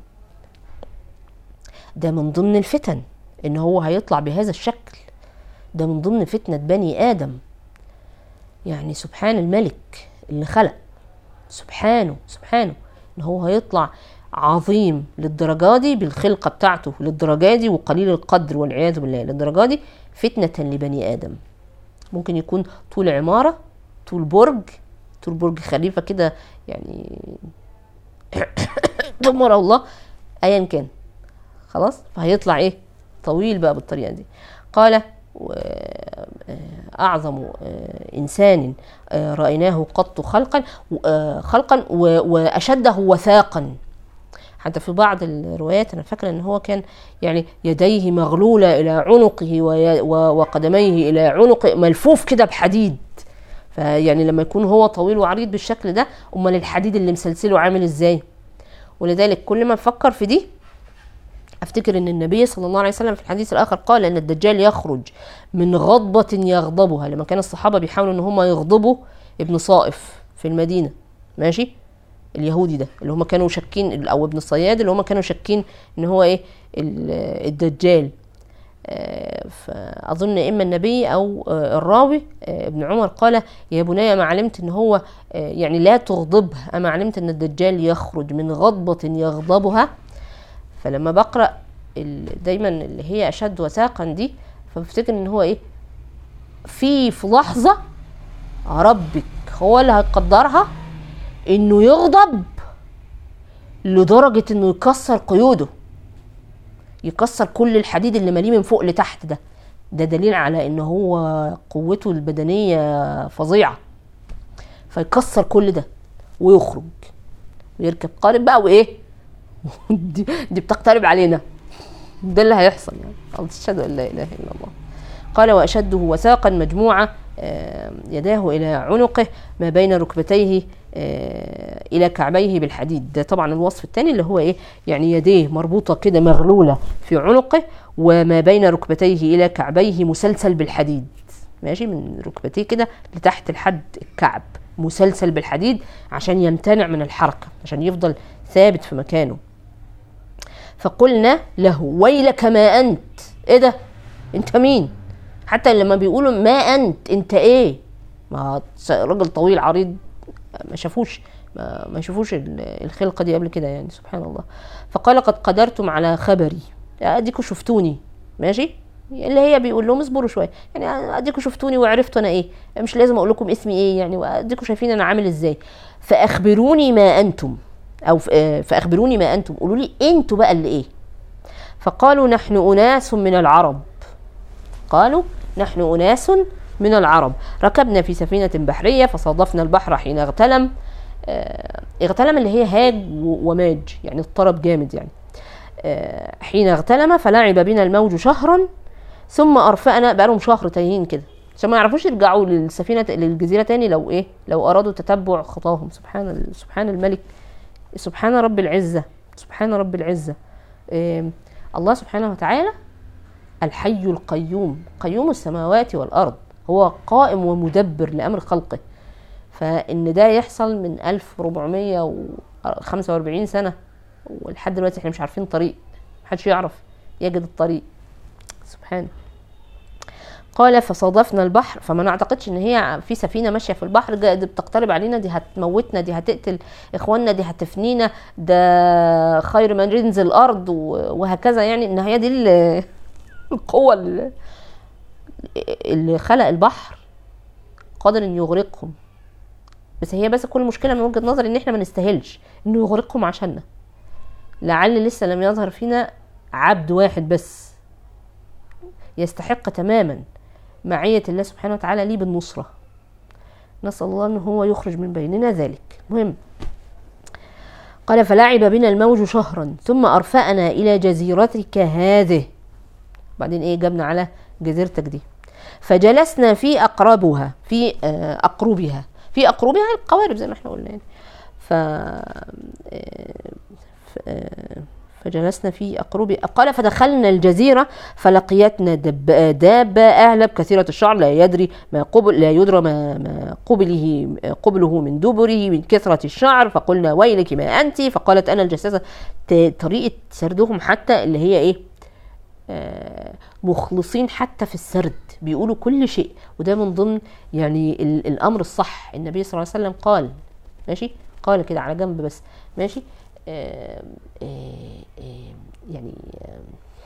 Speaker 1: ده من ضمن الفتن إن هو هيطلع بهذا الشكل ده من ضمن فتنة بني آدم يعني سبحان الملك اللي خلق سبحانه سبحانه ان هو هيطلع عظيم للدرجة دي بالخلقة بتاعته للدرجة دي وقليل القدر والعياذ بالله للدرجة دي فتنة لبني آدم ممكن يكون طول عمارة طول برج طول برج خليفة كده يعني دمر الله ايا كان خلاص فهيطلع ايه طويل بقى بالطريقة دي قال و- آه، أعظم آه، إنسان آه، رأيناه قط خلقا و- آه، خلقا و- وأشده وثاقا حتى في بعض الروايات أنا فاكرة إن هو كان يعني يديه مغلولة إلى عنقه وي- و- وقدميه إلى عنقه ملفوف كده بحديد فيعني لما يكون هو طويل وعريض بالشكل ده أمال الحديد اللي مسلسله عامل إزاي ولذلك كل ما نفكر في دي افتكر ان النبي صلى الله عليه وسلم في الحديث الاخر قال ان الدجال يخرج من غضبة يغضبها لما كان الصحابة بيحاولوا ان هم يغضبوا ابن صائف في المدينة ماشي اليهودي ده اللي هم كانوا شاكين او ابن صياد اللي هم كانوا شاكين ان هو ايه ال- الدجال آه، فأظن إما النبي أو آه، الراوي آه، ابن عمر قال يا بني ما علمت إن هو آه، يعني لا تغضبه أما علمت إن الدجال يخرج من غضبة يغضبها فلما بقرأ ال- دايما اللي هي أشد وثاقا دي فبفتكر إن هو إيه في في لحظة ربك هو اللي هيقدرها إنه يغضب لدرجة إنه يكسر قيوده يكسر كل الحديد اللي ماليه من فوق لتحت ده ده دليل على ان هو قوته البدنيه فظيعه فيكسر كل ده ويخرج ويركب قارب بقى وايه دي, دي بتقترب علينا ده اللي هيحصل يعني اشهد ان لا اله الا الله قال واشده وثاقا مجموعه آه، يداه الى عنقه ما بين ركبتيه آه، الى كعبيه بالحديد ده طبعا الوصف الثاني اللي هو ايه يعني يديه مربوطه كده مغلوله في عنقه وما بين ركبتيه الى كعبيه مسلسل بالحديد ماشي من ركبتيه كده لتحت لحد الكعب مسلسل بالحديد عشان يمتنع من الحركه عشان يفضل ثابت في مكانه فقلنا له ويلك ما انت ايه ده انت مين حتى لما بيقولوا ما انت انت ايه ما راجل طويل عريض ما شافوش ما, ما شافوش ال- الخلقه دي قبل كده يعني سبحان الله فقال قد قدرتم على خبري اديكوا شفتوني ماشي اللي هي بيقول لهم اصبروا شويه يعني اديكوا شفتوني وعرفتوا انا ايه مش لازم اقول لكم اسمي ايه يعني واديكوا شايفين انا عامل ازاي فاخبروني ما انتم او ف- آه، فاخبروني ما انتم قولوا لي انتوا بقى اللي ايه فقالوا نحن اناس من العرب قالوا نحن أناس من العرب ركبنا في سفينة بحرية فصادفنا البحر حين اغتلم آه، اغتلم اللي هي هاج و- وماج يعني اضطرب جامد يعني آه، حين اغتلم فلعب بنا الموج شهرا ثم أرفأنا بقالهم شهر تايهين كده عشان ما يعرفوش يرجعوا للسفينة للجزيرة تاني لو ايه لو أرادوا تتبع خطاهم سبحان ال- سبحان الملك سبحان رب العزة سبحان رب العزة آم، الله سبحانه وتعالى الحي القيوم قيوم السماوات والأرض هو قائم ومدبر لأمر خلقه فإن ده يحصل من 1445 سنة ولحد دلوقتي احنا مش عارفين طريق محدش يعرف يجد الطريق سبحانه قال فصادفنا البحر فما نعتقدش ان هي في سفينه ماشيه في البحر جا- دي بتقترب علينا دي هتموتنا دي هتقتل اخواننا دي هتفنينا ده خير من ينزل الارض و- وهكذا يعني ان هي دي ال- القوه اللي- اللي خلق البحر قادر ان يغرقهم بس هي بس كل مشكله من وجهه نظري ان احنا ما نستاهلش انه يغرقهم عشاننا لعل لسه لم يظهر فينا عبد واحد بس يستحق تماما معية الله سبحانه وتعالى ليه بالنصرة نسأل الله أن هو يخرج من بيننا ذلك مهم قال فلعب بنا الموج شهرا ثم أرفأنا إلى جزيرتك هذه بعدين إيه جبنا على جزيرتك دي فجلسنا في أقربها في آه، أقربها في أقربها القوارب زي ما احنا قلنا يعني ف آه، ف- آه، فجلسنا في أقرب قال فدخلنا الجزيرة فلقيتنا دب دابة أهلب كثيرة الشعر لا يدري ما قبل لا يدرى ما, ما قبله قبله من دبره من كثرة الشعر فقلنا ويلك ما أنت فقالت أنا الجساسة ت- طريقة سردهم حتى اللي هي إيه آه، مخلصين حتى في السرد بيقولوا كل شيء وده من ضمن يعني ال- الامر الصح النبي صلى الله عليه وسلم قال ماشي قال كده على جنب بس ماشي آه آه آه يعني آه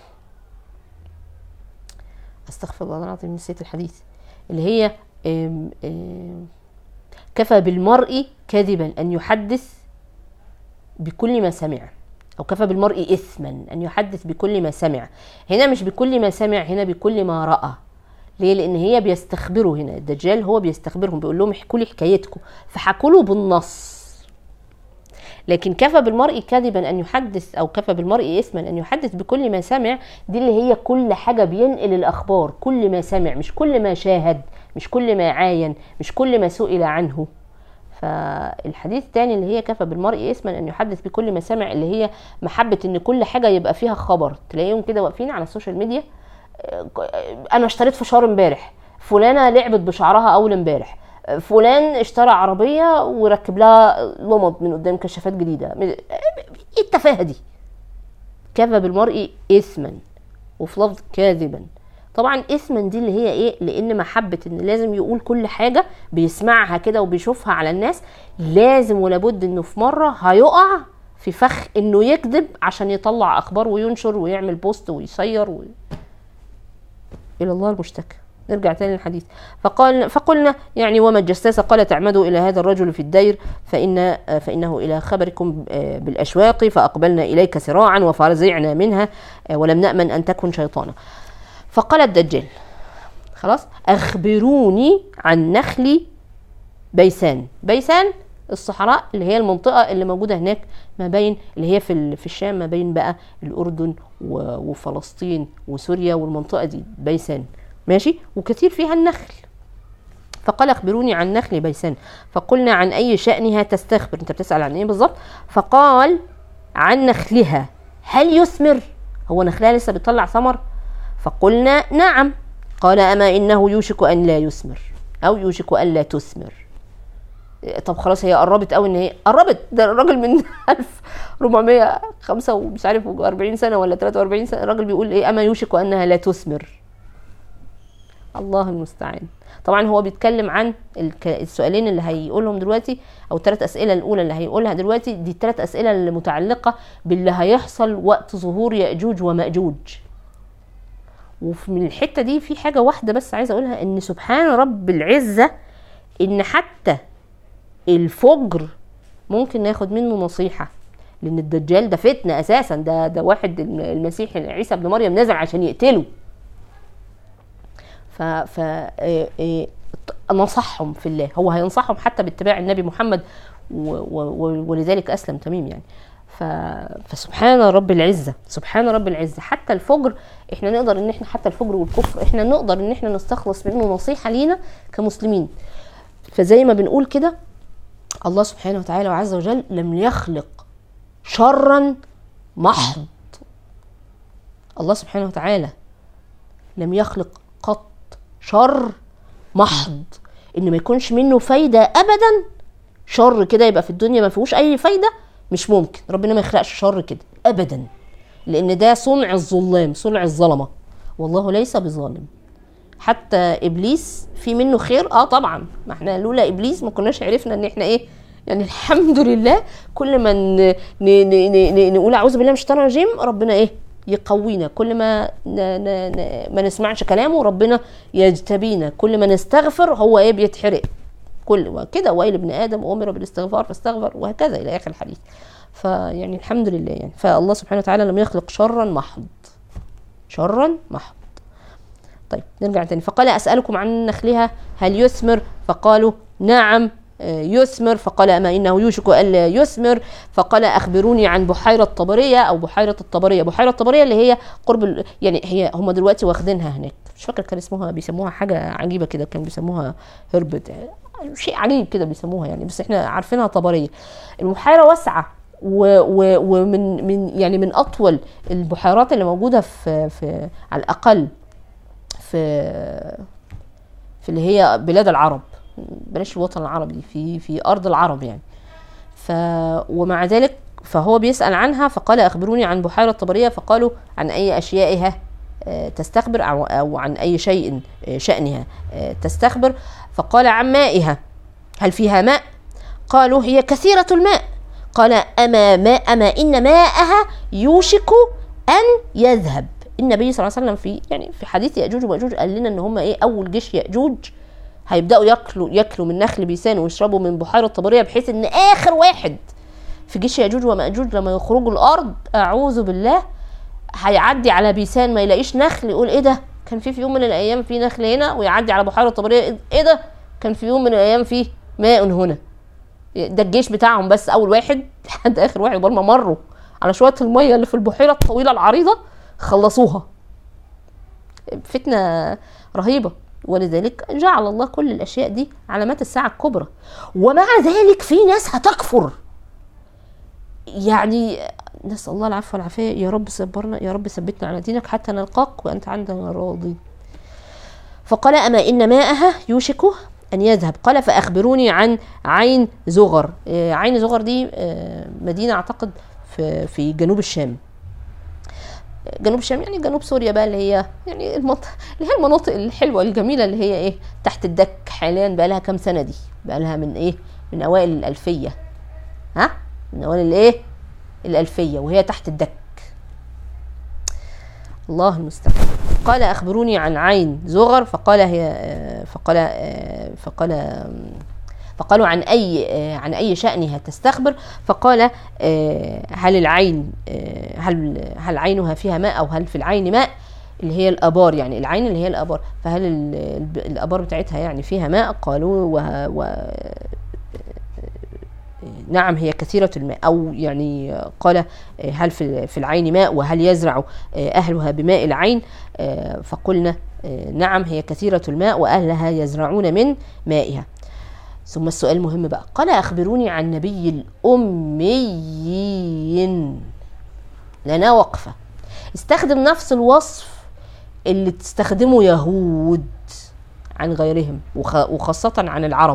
Speaker 1: استغفر الله العظيم نسيت الحديث اللي هي آم، آم، كفى بالمرء كذبا ان يحدث بكل ما سمع أو كفى بالمرء إثما أن يحدث بكل ما سمع هنا مش بكل ما سمع هنا بكل ما رأى ليه لأن هي بيستخبروا هنا الدجال هو بيستخبرهم بيقول لهم احكوا لي حكايتكم فحكوا له بالنص لكن كفى بالمرء كذبا أن يحدث أو كفى بالمرء إثما أن يحدث بكل ما سمع دي اللي هي كل حاجة بينقل الأخبار كل ما سمع مش كل ما شاهد مش كل ما عاين مش كل ما سئل عنه فالحديث الثاني اللي هي كفى بالمرء اسما ان يحدث بكل ما سمع اللي هي محبه ان كل حاجه يبقى فيها خبر تلاقيهم كده واقفين على السوشيال ميديا آه، انا اشتريت فشار امبارح فلانه لعبت بشعرها اول امبارح آه، فلان اشترى عربيه وركب لها لمض من قدام كشافات جديده من- ايه التفاهه دي كفى بالمرء اثما وفي لفظ كاذبا طبعا اثما دي اللي هي ايه لان محبه ان لازم يقول كل حاجه بيسمعها كده وبيشوفها على الناس لازم ولابد انه في مره هيقع في فخ انه يكذب عشان يطلع اخبار وينشر ويعمل بوست ويشير و... الى الله المشتكى نرجع تاني للحديث فقال فقلنا يعني وما الجساس قال تعمدوا الى هذا الرجل في الدير فان فانه الى خبركم بالاشواق فاقبلنا اليك سراعا وفرزعنا منها ولم نامن ان تكن شيطانا فقال الدجال خلاص اخبروني عن نخل بيسان بيسان الصحراء اللي هي المنطقة اللي موجودة هناك ما بين اللي هي في في الشام ما بين بقى الأردن وفلسطين وسوريا والمنطقة دي بيسان ماشي وكثير فيها النخل فقال اخبروني عن نخل بيسان فقلنا عن اي شأنها تستخبر انت بتسأل عن ايه بالظبط فقال عن نخلها هل يثمر هو نخلها لسه بيطلع ثمر فقلنا نعم قال اما انه يوشك ان لا يثمر او يوشك ان لا تثمر طب خلاص هي قربت قوي ان هي قربت ده الراجل من 1405 ومش عارف 40 سنه ولا 43 سنه الراجل بيقول ايه اما يوشك انها لا تثمر الله المستعان طبعا هو بيتكلم عن السؤالين اللي هيقولهم دلوقتي او الثلاث اسئله الاولى اللي هيقولها دلوقتي دي الثلاث اسئله اللي متعلقه باللي هيحصل وقت ظهور ياجوج وماجوج ومن الحته دي في حاجه واحده بس عايزه اقولها ان سبحان رب العزه ان حتى الفجر ممكن ناخد منه نصيحه لان الدجال ده فتنه اساسا ده ده واحد المسيح عيسى ابن مريم نزل عشان يقتله ف ف نصحهم في الله هو هينصحهم حتى باتباع النبي محمد و و ولذلك اسلم تميم يعني ف... فسبحان رب العزه سبحان رب العزه حتى الفجر احنا نقدر ان احنا حتى الفجر والكفر احنا نقدر ان احنا نستخلص منه نصيحه لينا كمسلمين فزي ما بنقول كده الله سبحانه وتعالى وعز وجل لم يخلق شرا محض الله سبحانه وتعالى لم يخلق قط شر محض ان ما يكونش منه فايده ابدا شر كده يبقى في الدنيا ما فيهوش اي فايده مش ممكن ربنا ما يخلقش شر كده ابدا لان ده صنع الظلام صنع الظلمه والله ليس بظالم حتى ابليس في منه خير اه طبعا ما احنا لولا ابليس ما كناش عرفنا ان احنا ايه يعني الحمد لله كل ما ن... ن... ن... ن... نقول اعوذ بالله من الشيطان الرجيم ربنا ايه يقوينا كل ما ن... ن... ن... ما نسمعش كلامه ربنا يجتبينا كل ما نستغفر هو ايه بيتحرق كل كده ويل ابن ادم امر بالاستغفار فاستغفر وهكذا الى اخر الحديث فيعني الحمد لله يعني فالله سبحانه وتعالى لم يخلق شرا محض شرا محض طيب نرجع تاني فقال اسالكم عن نخلها هل يثمر فقالوا نعم يثمر فقال أما إنه يوشك ألا يثمر فقال أخبروني عن بحيرة طبرية أو بحيرة الطبرية بحيرة الطبرية اللي هي قرب ال... يعني هي هم دلوقتي واخدينها هناك مش فاكر كان اسمها بيسموها حاجة عجيبة كده كان بيسموها هربت شيء عجيب كده بيسموها يعني بس احنا عارفينها طبرية البحيرة واسعة و و ومن من يعني من اطول البحيرات اللي موجوده في في على الاقل في في اللي هي بلاد العرب بلاش الوطن العربي في في ارض العرب يعني ف ومع ذلك فهو بيسال عنها فقال اخبروني عن بحيره طبريه فقالوا عن اي اشيائها تستخبر او او عن اي شيء شانها تستخبر فقال عن مائها هل فيها ماء قالوا هي كثيره الماء قال اما ماء اما ان ماءها يوشك ان يذهب النبي صلى الله عليه وسلم في يعني في حديث ياجوج وماجوج قال لنا ان هم ايه اول جيش ياجوج هيبداوا ياكلوا ياكلوا من نخل بيسان ويشربوا من بحيره طبريه بحيث ان اخر واحد في جيش ياجوج وماجوج لما يخرجوا الارض اعوذ بالله هيعدي على بيسان ما يلاقيش نخل يقول ايه ده كان في في يوم من الايام في نخل هنا ويعدي على بحيره طبريه ايه ده كان في يوم من الايام في ماء هنا ده الجيش بتاعهم بس اول واحد لحد اخر واحد ما مروا على شويه الميه اللي في البحيره الطويله العريضه خلصوها فتنه رهيبه ولذلك جعل الله كل الاشياء دي علامات الساعه الكبرى ومع ذلك في ناس هتكفر يعني نسال الله العفو والعافيه يا رب صبرنا يا رب ثبتنا على دينك حتى نلقاك وانت عندنا راضي فقال اما ان ماءها يوشك ان يذهب قال فاخبروني عن عين زغر عين زغر دي مدينه اعتقد في في جنوب الشام جنوب الشام يعني جنوب سوريا بقى اللي هي يعني المنطقة اللي هي المناطق الحلوة الجميلة اللي هي ايه تحت الدك حاليا بقى لها كام سنة دي بقى لها من ايه من اوائل الالفية ها من اوائل الايه الالفية وهي تحت الدك الله المستعان قال اخبروني عن عين زغر فقال هي فقال فقال فقالوا عن اي عن اي شانها تستخبر فقال هل العين هل هل عينها فيها ماء او هل في العين ماء اللي هي الابار يعني العين اللي هي الابار فهل الابار بتاعتها يعني فيها ماء قالوا و, و نعم هي كثيرة الماء أو يعني قال هل في في العين ماء وهل يزرع أهلها بماء العين فقلنا نعم هي كثيرة الماء وأهلها يزرعون من مائها ثم السؤال مهم بقى قال أخبروني عن نبي الأميين لنا وقفة استخدم نفس الوصف اللي تستخدمه يهود عن غيرهم وخاصة عن العرب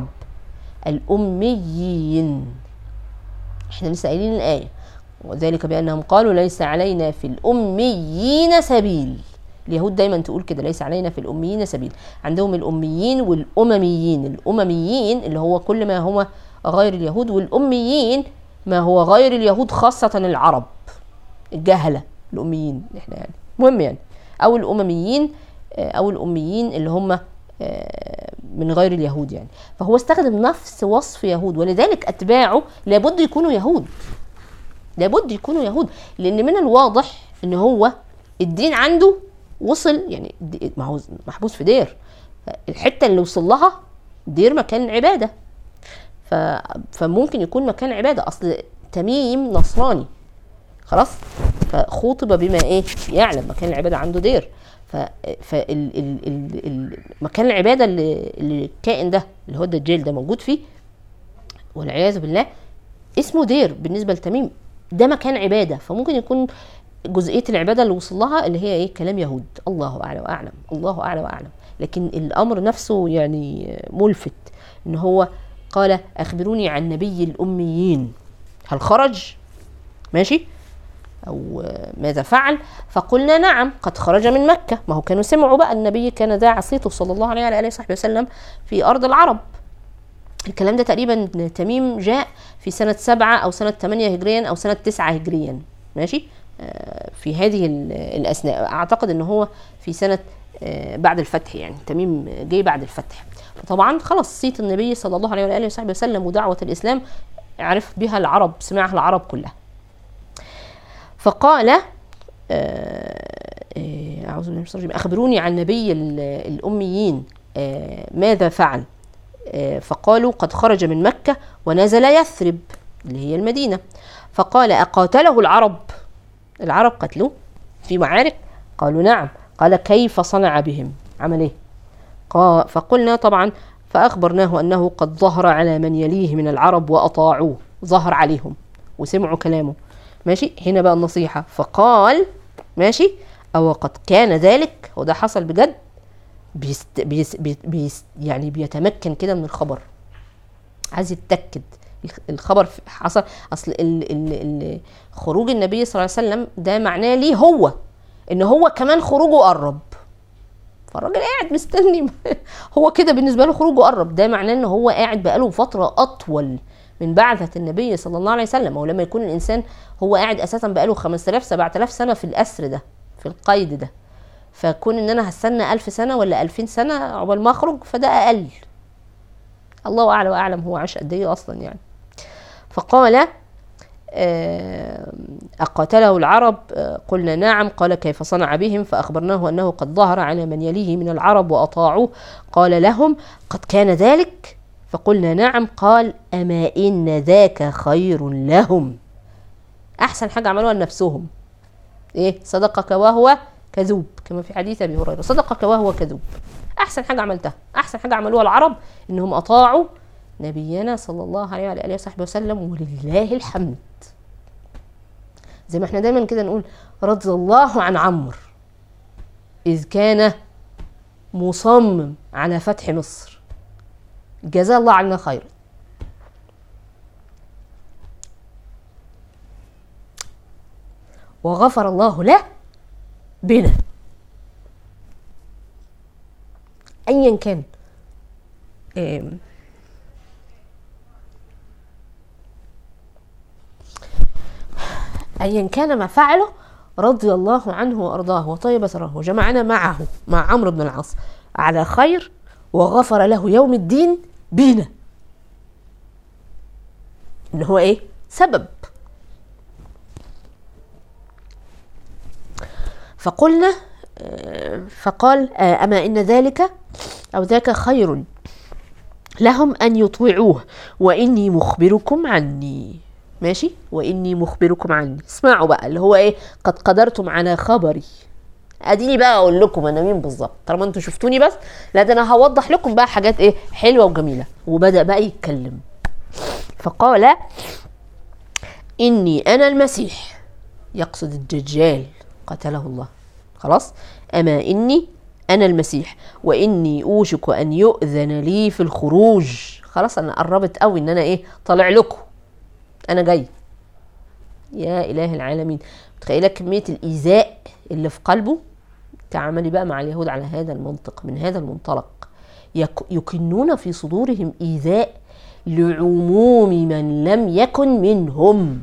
Speaker 1: الأميين احنا لسه قايلين الآية وذلك بأنهم قالوا ليس علينا في الأميين سبيل اليهود دايما تقول كده ليس علينا في الأميين سبيل عندهم الأميين والأمميين الأمميين اللي هو كل ما هو غير اليهود والأميين ما هو غير اليهود خاصة العرب الجهلة الأميين احنا يعني مهم يعني أو الأمميين أو الأميين اللي هم من غير اليهود يعني فهو استخدم نفس وصف يهود ولذلك أتباعه لابد يكونوا يهود لابد يكونوا يهود لأن من الواضح أن هو الدين عنده وصل يعني ما هو محبوس في دير الحته اللي وصل لها دير مكان عباده ف... فممكن يكون مكان عباده اصل تميم نصراني خلاص فخوطب بما ايه يعلم مكان العباده عنده دير ف فمكان العباده اللي, اللي الكائن ده اللي هو الدجال ده موجود فيه والعياذ بالله اسمه دير بالنسبه لتميم ده مكان عباده فممكن يكون جزئيه العباده اللي وصل لها اللي هي ايه كلام يهود الله اعلى واعلم الله اعلى واعلم لكن الامر نفسه يعني ملفت ان هو قال اخبروني عن نبي الاميين هل خرج ماشي او ماذا فعل فقلنا نعم قد خرج من مكه ما هو كانوا سمعوا بقى النبي كان ذا صيته صلى الله عليه وعلى اله وصحبه وسلم في ارض العرب الكلام ده تقريبا تميم جاء في سنة سبعة أو سنة ثمانية هجريا أو سنة تسعة هجريا ماشي في هذه الأثناء أعتقد أنه هو في سنة بعد الفتح يعني تميم جاي بعد الفتح طبعا خلاص صيت النبي صلى الله عليه وآله وصحبه وسلم ودعوة الإسلام عرف بها العرب سمعها العرب كلها فقال أعوذ بالله من الشيطان أخبروني عن نبي الأميين ماذا فعل فقالوا قد خرج من مكة ونزل يثرب اللي هي المدينة فقال أقاتله العرب العرب قتلوه في معارك قالوا نعم قال كيف صنع بهم عمل ايه قال فقلنا طبعا فأخبرناه أنه قد ظهر على من يليه من العرب وأطاعوه ظهر عليهم وسمعوا كلامه ماشي هنا بقى النصيحة فقال ماشي أو قد كان ذلك وده حصل بجد بيست بيست بيست يعني بيتمكن كده من الخبر عايز يتأكد الخبر حصل اصل ال ال ال خروج النبي صلى الله عليه وسلم ده معناه ليه هو ان هو كمان خروجه قرب فالراجل قاعد مستني هو كده بالنسبه له خروجه قرب ده معناه ان هو قاعد بقاله فتره اطول من بعثة النبي صلى الله عليه وسلم او لما يكون الانسان هو قاعد اساسا بقاله 5000 7000 سنه في الاسر ده في القيد ده فكون ان انا هستنى ألف سنه ولا ألفين سنه عقبال ما اخرج فده اقل الله اعلى واعلم هو عاش قد ايه اصلا يعني فقال أقاتله العرب قلنا نعم قال كيف صنع بهم فأخبرناه أنه قد ظهر على من يليه من العرب وأطاعوه قال لهم قد كان ذلك فقلنا نعم قال أما إن ذاك خير لهم أحسن حاجة عملوها لنفسهم إيه صدقك وهو كذوب كما في حديث أبي هريرة صدقك وهو كذوب أحسن حاجة عملتها أحسن حاجة عملوها العرب إنهم أطاعوا نبينا صلى الله عليه وعلى اله وصحبه وسلم ولله الحمد زي ما احنا دايما كده نقول رضي الله عن عمرو اذ كان مصمم على فتح مصر جزاه الله عنا خيرا وغفر الله له بنا ايا كان آم، ايا كان ما فعله رضي الله عنه وارضاه وطيب ثراه وجمعنا معه مع عمرو بن العاص على خير وغفر له يوم الدين بينا ان هو ايه سبب فقلنا آه، فقال آه، اما ان ذلك او ذاك خير لهم ان يطيعوه واني مخبركم عني ماشي واني مخبركم عني اسمعوا بقى اللي هو ايه قد قدرتم على خبري اديني بقى اقول لكم انا مين بالظبط طالما انتوا شفتوني بس لا ده انا هوضح لكم بقى حاجات ايه حلوه وجميله وبدا بقى يتكلم فقال اني انا المسيح يقصد الدجال قتله الله خلاص اما اني انا المسيح واني اوشك ان يؤذن لي في الخروج خلاص انا قربت قوي ان انا ايه طالع لكم انا جاي يا اله العالمين متخيله كميه الايذاء اللي في قلبه تعاملي بقى مع اليهود على هذا المنطق من هذا المنطلق يك- يكنون في صدورهم ايذاء لعموم من لم يكن منهم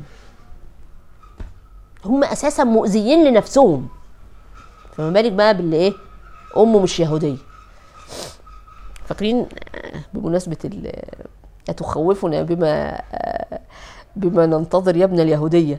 Speaker 1: هم اساسا مؤذيين لنفسهم فما بالك بقى باللي ايه امه مش يهوديه فاكرين آه، بمناسبه ال- أتخوفنا بما آه، بما ننتظر يا ابن اليهودية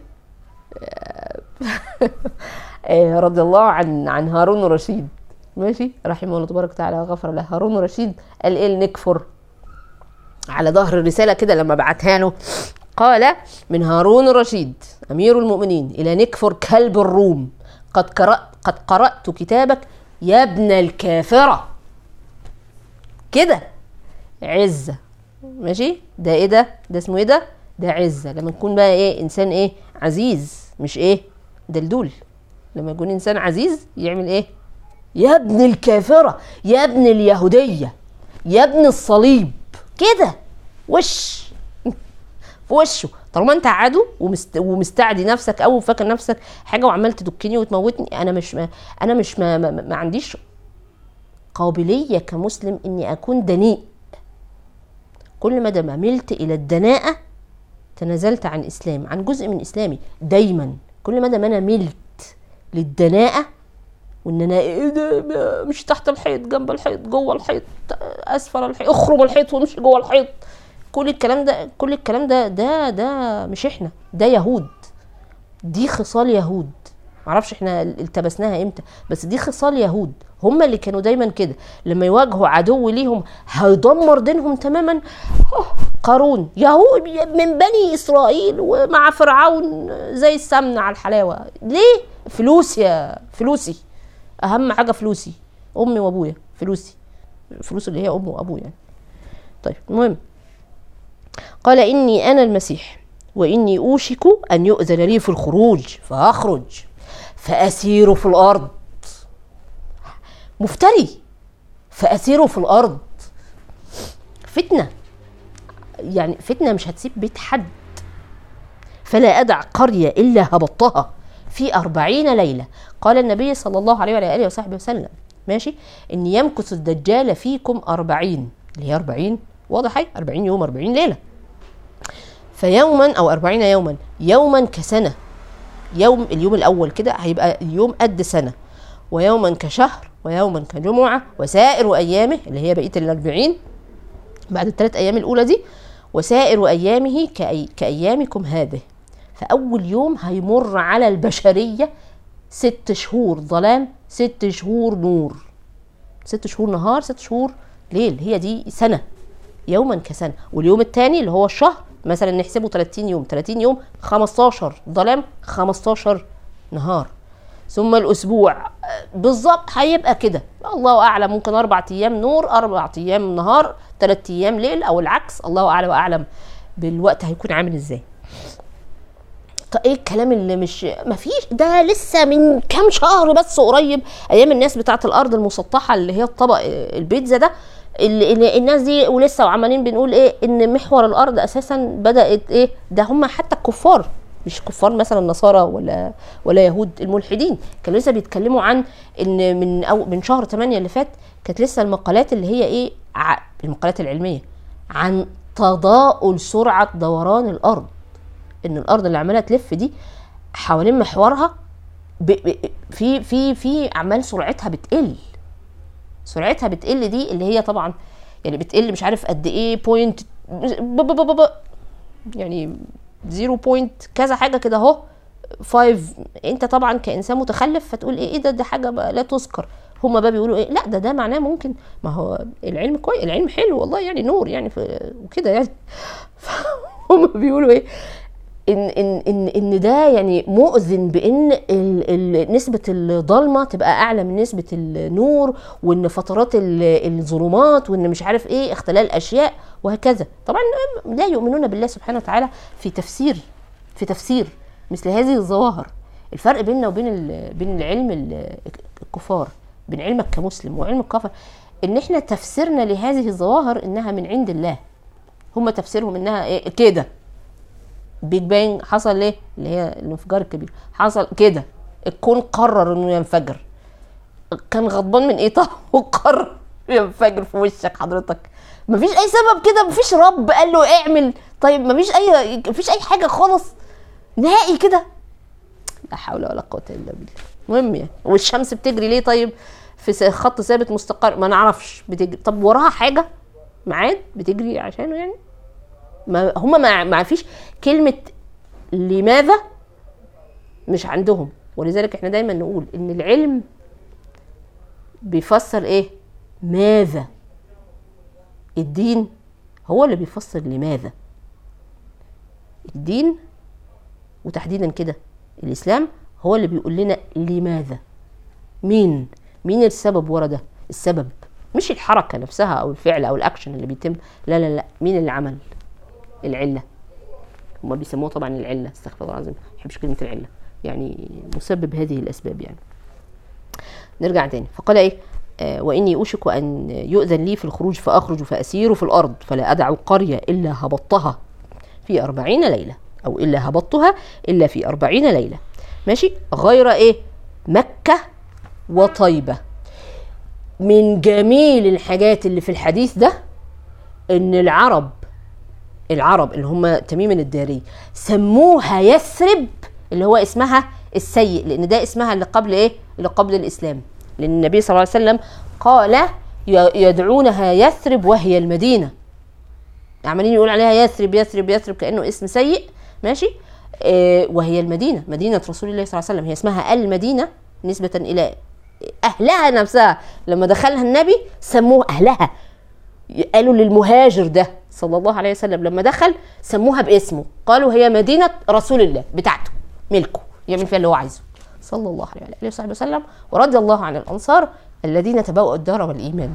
Speaker 1: آه، رضي الله عن عن هارون الرشيد ماشي رحمه الله تبارك وتعالى وغفر له هارون الرشيد قال ايه نكفر على ظهر الرسالة كده لما بعتها له قال من هارون الرشيد أمير المؤمنين إلى نكفر كلب الروم قد قرأت قد قرأت كتابك يا ابن الكافرة كده عزة ماشي ده ايه ده ده اسمه ايه ده ده عزة لما نكون بقى ايه انسان ايه عزيز مش ايه دلدول لما يكون انسان عزيز يعمل ايه يا ابن الكافرة يا ابن اليهودية يا ابن الصليب كده وش في وشه طالما انت عدو ومست... ومستعدي نفسك او فاكر نفسك حاجه وعمال تدكني وتموتني انا مش ما... انا مش ما... ما... ما عنديش قابليه كمسلم اني اكون دنيء كل ما دام ملت الى الدناءه تنازلت عن اسلام عن جزء من اسلامي دايما كل ما دام انا ملت للدناءه وان انا ايه ده مش تحت الحيط جنب الحيط جوه الحيط اسفل الحيط اخرم الحيط وامشي جوه الحيط كل الكلام ده كل الكلام ده ده ده مش احنا ده يهود دي خصال يهود معرفش احنا التبسناها امتى بس دي خصال يهود هم اللي كانوا دايما كده لما يواجهوا عدو ليهم هيدمر دينهم تماما قارون يهود من بني اسرائيل ومع فرعون زي السمنه على الحلاوه ليه فلوس يا فلوسي اهم حاجه فلوسي امي وابويا فلوسي فلوس اللي هي امي وابويا يعني طيب المهم قال اني انا المسيح واني اوشك ان يؤذن لي في الخروج فاخرج فاسير في الارض مفتري فاسير في الارض فتنه يعني فتنه مش هتسيب بيت حد فلا ادع قريه الا هبطتها في أربعين ليلة قال النبي صلى الله عليه وعلى آله وصحبه وسلم ماشي إن يمكث الدجال فيكم أربعين اللي هي أربعين واضح هي أربعين يوم أربعين ليلة فيوما أو أربعين يوما يوما كسنة يوم اليوم الأول كده هيبقى اليوم قد سنة ويوما كشهر ويوما كجمعة وسائر أيامه اللي هي بقية الأربعين بعد الثلاث أيام الأولى دي وسائر أيامه كأي كأيامكم هذه فأول يوم هيمر على البشرية ست شهور ظلام ست شهور نور ست شهور نهار ست شهور ليل هي دي سنة يوما كسنة واليوم الثاني اللي هو الشهر مثلا نحسبه 30 يوم 30 يوم 15 ظلام 15 نهار ثم الاسبوع بالظبط هيبقى كده الله اعلم ممكن اربع ايام نور اربع ايام نهار ثلاث ايام ليل او العكس الله اعلم واعلم بالوقت هيكون عامل ازاي طيب ايه الكلام اللي مش مفيش ده لسه من كام شهر بس قريب ايام الناس بتاعه الارض المسطحه اللي هي الطبق البيتزا ده اللي اللي الناس دي ولسه وعمالين بنقول ايه ان محور الارض اساسا بدات ايه ده هم حتى الكفار مش كفار مثلا نصارى ولا ولا يهود الملحدين كانوا لسه بيتكلموا عن ان من أو من شهر 8 اللي فات كانت لسه المقالات اللي هي ايه ع- المقالات العلميه عن تضاؤل سرعه دوران الارض ان الارض اللي عماله تلف دي حوالين محورها ب... ب... في في في عمال سرعتها بتقل سرعتها بتقل دي اللي هي طبعا يعني بتقل مش عارف قد ايه بوينت ب... ب... ب... ب... ب... يعني زيرو بوينت كذا حاجه كده اهو 5 انت طبعا كانسان متخلف فتقول ايه ايه ده ده حاجه بقى لا تذكر هما بقى بيقولوا ايه لا ده ده معناه ممكن ما هو العلم كويس العلم حلو والله يعني نور يعني في وكده يعني هما بيقولوا ايه ان ان ان ان ده يعني مؤذن بان ال ال نسبه الضلمه تبقى اعلى من نسبه النور وان فترات ال- الظلمات وان مش عارف ايه اختلال اشياء وهكذا طبعا لا يؤمنون بالله سبحانه وتعالى في تفسير في تفسير مثل هذه الظواهر الفرق بيننا وبين ال- بين العلم ال- الكفار بين علمك كمسلم وعلم الكفر ان احنا تفسيرنا لهذه الظواهر انها من عند الله هم تفسيرهم انها إيه كده بيج بانج حصل ليه اللي هي الانفجار الكبير حصل كده الكون قرر انه ينفجر كان غضبان من ايه طب وقرر ينفجر في وشك حضرتك مفيش اي سبب كده مفيش رب قال له اعمل طيب مفيش اي مفيش اي حاجه خالص نهائي كده لا حول ولا قوه الا بالله المهم يعني والشمس بتجري ليه طيب في س- خط ثابت مستقر ما نعرفش بتجري طب وراها حاجه ميعاد بتجري عشانه يعني ما هم ما ما فيش كلمه لماذا مش عندهم ولذلك احنا دايما نقول ان العلم بيفسر ايه ماذا الدين هو اللي بيفسر لماذا الدين وتحديدا كده الاسلام هو اللي بيقول لنا لماذا مين مين السبب ورا ده السبب مش الحركه نفسها او الفعل او الاكشن اللي بيتم لا لا لا مين اللي عمل العله هما بيسموها طبعا العله استغفر الله العظيم ما بحبش كلمه العله يعني مسبب هذه الاسباب يعني نرجع تاني فقال ايه آه واني اوشك ان يؤذن لي في الخروج فاخرج فاسير في الارض فلا ادع قريه الا هبطتها في أربعين ليله او الا هبطتها الا في أربعين ليله ماشي غير ايه مكه وطيبه من جميل الحاجات اللي في الحديث ده ان العرب العرب اللي هم تميم الداري سموها يثرب اللي هو اسمها السيء لان ده اسمها اللي قبل ايه اللي قبل الاسلام لان النبي صلى الله عليه وسلم قال ي- يدعونها يثرب وهي المدينه عمالين يقول عليها يثرب يثرب يثرب كانه اسم سيء ماشي آه وهي المدينه مدينه رسول الله صلى الله عليه وسلم هي اسمها المدينه نسبه الى اهلها نفسها لما دخلها النبي سموه اهلها قالوا للمهاجر ده صلى الله عليه وسلم لما دخل سموها باسمه قالوا هي مدينة رسول الله بتاعته ملكه يعمل فيها اللي هو عايزه صلى الله عليه وآله وصحبه وسلم ورضي الله عن الأنصار الذين تبوأوا الدار والإيمان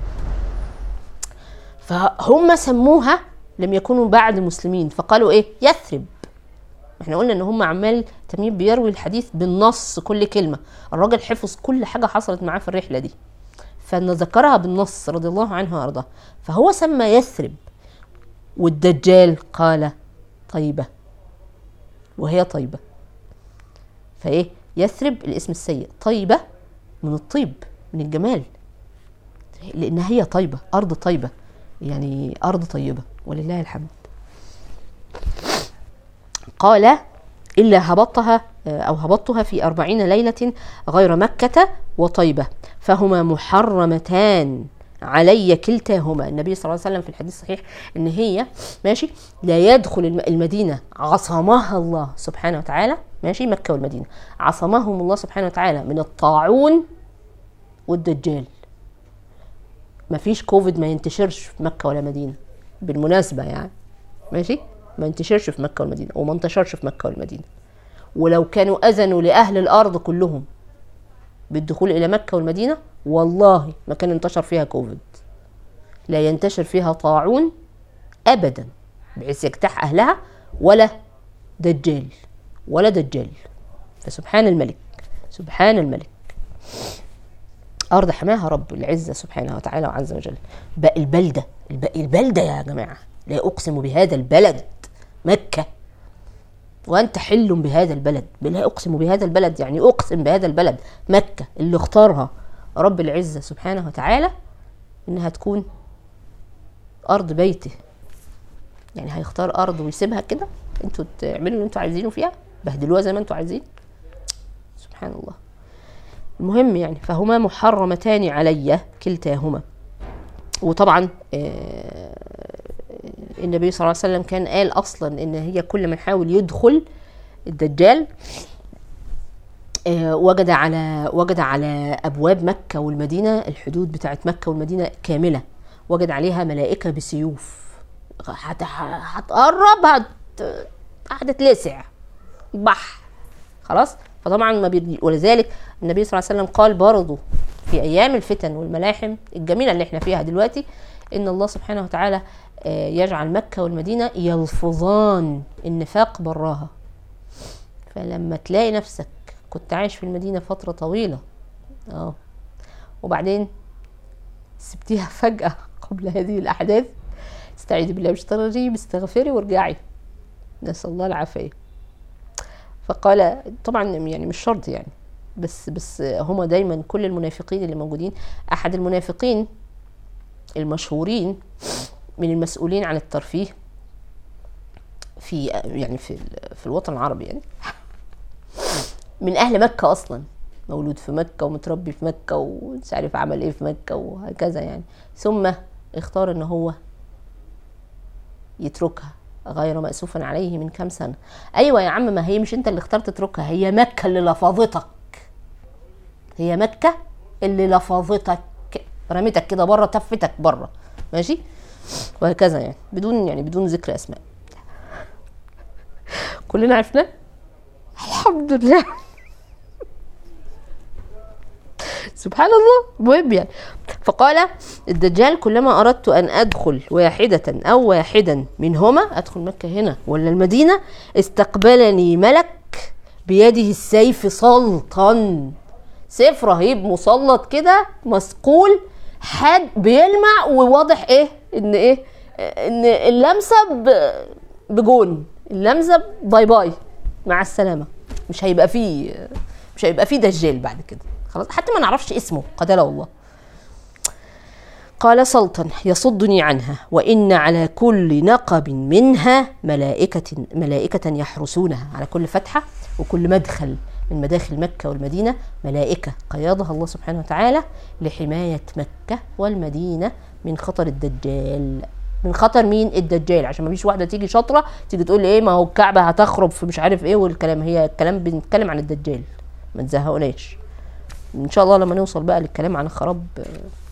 Speaker 1: فهم سموها لم يكونوا بعد مسلمين فقالوا ايه يثرب احنا قلنا ان هم عمال تميم بيروي الحديث بالنص كل كلمه الراجل حفظ كل حاجه حصلت معاه في الرحله دي فنذكرها بالنص رضي الله عنه وارضاه فهو سمى يثرب والدجال قال طيبة وهي طيبة فايه يثرب الاسم السيء طيبة من الطيب من الجمال لانها هي طيبة ارض طيبة يعني ارض طيبة ولله الحمد قال إلا هبطها أو هبطتها في أربعين ليلة غير مكة وطيبة فهما محرمتان علي كلتاهما النبي صلى الله عليه وسلم في الحديث الصحيح ان هي ماشي لا يدخل الم- المدينه عصمها الله سبحانه وتعالى ماشي مكه والمدينه عصمهم الله سبحانه وتعالى من الطاعون والدجال مفيش كوفيد ما ينتشرش في مكه ولا مدينه بالمناسبه يعني ماشي ما ينتشرش في مكه والمدينه وما انتشرش في مكه والمدينه ولو كانوا اذنوا لاهل الارض كلهم بالدخول الى مكه والمدينه والله ما كان انتشر فيها كوفيد لا ينتشر فيها طاعون ابدا بحيث يجتاح اهلها ولا دجال ولا دجال فسبحان الملك سبحان الملك أرض حماها رب العزة سبحانه وتعالى وعز وجل بقى البلدة الب- البلدة يا جماعة لا أقسم بهذا البلد مكة وانت حل بهذا البلد بلا اقسم بهذا البلد يعني اقسم بهذا البلد مكه اللي اختارها رب العزه سبحانه وتعالى انها تكون ارض بيته يعني هيختار ارض ويسيبها كده انتوا تعملوا اللي انتوا عايزينه فيها بهدلوها زي ما انتوا عايزين سبحان الله المهم يعني فهما محرمتان علي كلتاهما وطبعا آه، النبي صلى الله عليه وسلم كان قال اصلا ان هي كل من حاول يدخل الدجال آه، وجد على وجد على ابواب مكه والمدينه الحدود بتاعت مكه والمدينه كامله وجد عليها ملائكه بسيوف هت- هتقرب هت هتتلسع بح خلاص فطبعا ما بيرضي ولذلك النبي صلى الله عليه وسلم قال برضه في ايام الفتن والملاحم الجميله اللي احنا فيها دلوقتي ان الله سبحانه وتعالى آه، يجعل مكه والمدينه يلفظان النفاق براها فلما تلاقي نفسك كنت عايش في المدينه فتره طويله اه وبعدين سبتيها فجاه قبل هذه الاحداث استعيذي بالله من الشيطان الرجيم استغفري وارجعي نسال الله العافيه فقال طبعا يعني مش شرط يعني بس بس هما دايما كل المنافقين اللي موجودين احد المنافقين المشهورين من المسؤولين عن الترفيه في يعني في في الوطن العربي يعني من اهل مكه اصلا مولود في مكه ومتربي في مكه ومش عارف عمل ايه في مكه وهكذا يعني ثم اختار ان هو يتركها غير مأسوفا عليه من كام سنة أيوة يا عم ما هي مش أنت اللي اخترت تتركها هي مكة اللي لفظتك هي مكة اللي لفظتك رميتك كده بره تفتك بره ماشي وهكذا يعني بدون يعني بدون ذكر أسماء كلنا عرفنا الحمد لله سبحان الله المهم يعني فقال الدجال كلما أردت أن أدخل واحدة أو واحدا منهما أدخل مكة هنا ولا المدينة استقبلني ملك بيده السيف سلطا سيف رهيب مسلط كده مسقول حاد بيلمع وواضح ايه ان ايه ان اللمسه ب- بجون اللمسه باي باي مع السلامه مش هيبقى فيه مش هيبقى فيه دجال بعد كده خلاص حتى ما نعرفش اسمه قتله الله قال سلطن يصدني عنها وإن على كل نقب منها ملائكة ملائكة يحرسونها على كل فتحة وكل مدخل من مداخل مكة والمدينة ملائكة قيضها الله سبحانه وتعالى لحماية مكة والمدينة من خطر الدجال من خطر مين الدجال عشان ما فيش واحده تيجي شاطره تيجي تقول لي ايه ما هو الكعبه هتخرب في مش عارف ايه والكلام هي الكلام بنتكلم عن الدجال ما تزهقوناش ان شاء الله لما نوصل بقى للكلام عن خراب آه،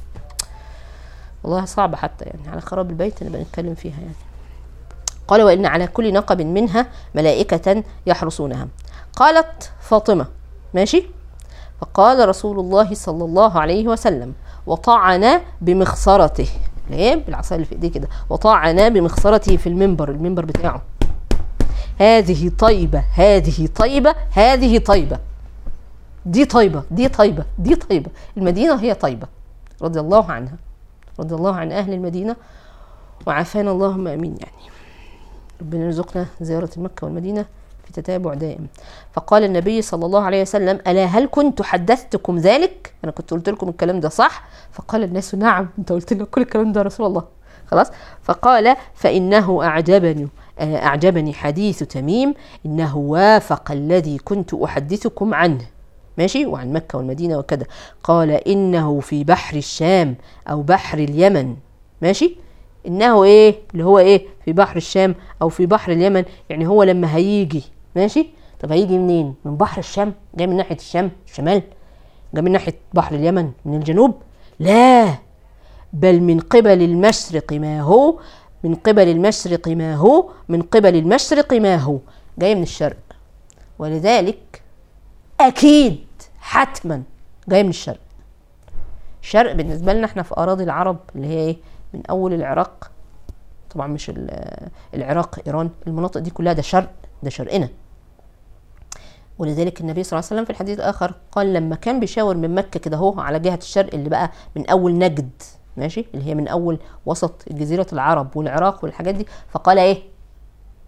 Speaker 1: والله صعب حتى يعني على خراب البيت نبقى نتكلم فيها يعني قال وإن على كل نقب منها ملائكة يحرسونها قالت فاطمة ماشي فقال رسول الله صلى الله عليه وسلم وطعن بمخصرته ليه بالعصا اللي في ايديه كده وطعن بمخصرته في المنبر المنبر بتاعه هذه طيبة هذه طيبة هذه طيبة دي طيبة دي طيبة دي طيبة المدينة هي طيبة رضي الله عنها رضي الله عن أهل المدينة وعافانا اللهم أمين يعني ربنا يرزقنا زيارة مكة والمدينة في تتابع دائم فقال النبي صلى الله عليه وسلم ألا هل كنت حدثتكم ذلك أنا كنت قلت لكم الكلام ده صح فقال الناس نعم أنت قلت لنا كل الكلام ده يا رسول الله خلاص فقال فإنه أعجبني آه، أعجبني حديث تميم إنه وافق الذي كنت أحدثكم عنه ماشي وعن مكة والمدينة وكذا قال إنه في بحر الشام أو بحر اليمن ماشي إنه إيه اللي هو إيه في بحر الشام أو في بحر اليمن يعني هو لما هيجي ماشي طب هيجي منين من بحر الشام جاي من ناحية الشام الشمال جاي من ناحية بحر اليمن من الجنوب لا بل من قبل المشرق ما هو من قبل المشرق ما هو من قبل المشرق ما هو جاي من الشرق ولذلك اكيد حتما جاي من الشرق الشرق بالنسبه لنا احنا في اراضي العرب اللي هي ايه من اول العراق طبعا مش ال- العراق ايران المناطق دي كلها ده شرق ده شرقنا ولذلك النبي صلى الله عليه وسلم في الحديث الاخر قال لما كان بيشاور من مكه كده اهو على جهه الشرق اللي بقى من اول نجد ماشي اللي هي من اول وسط جزيره العرب والعراق والحاجات دي فقال ايه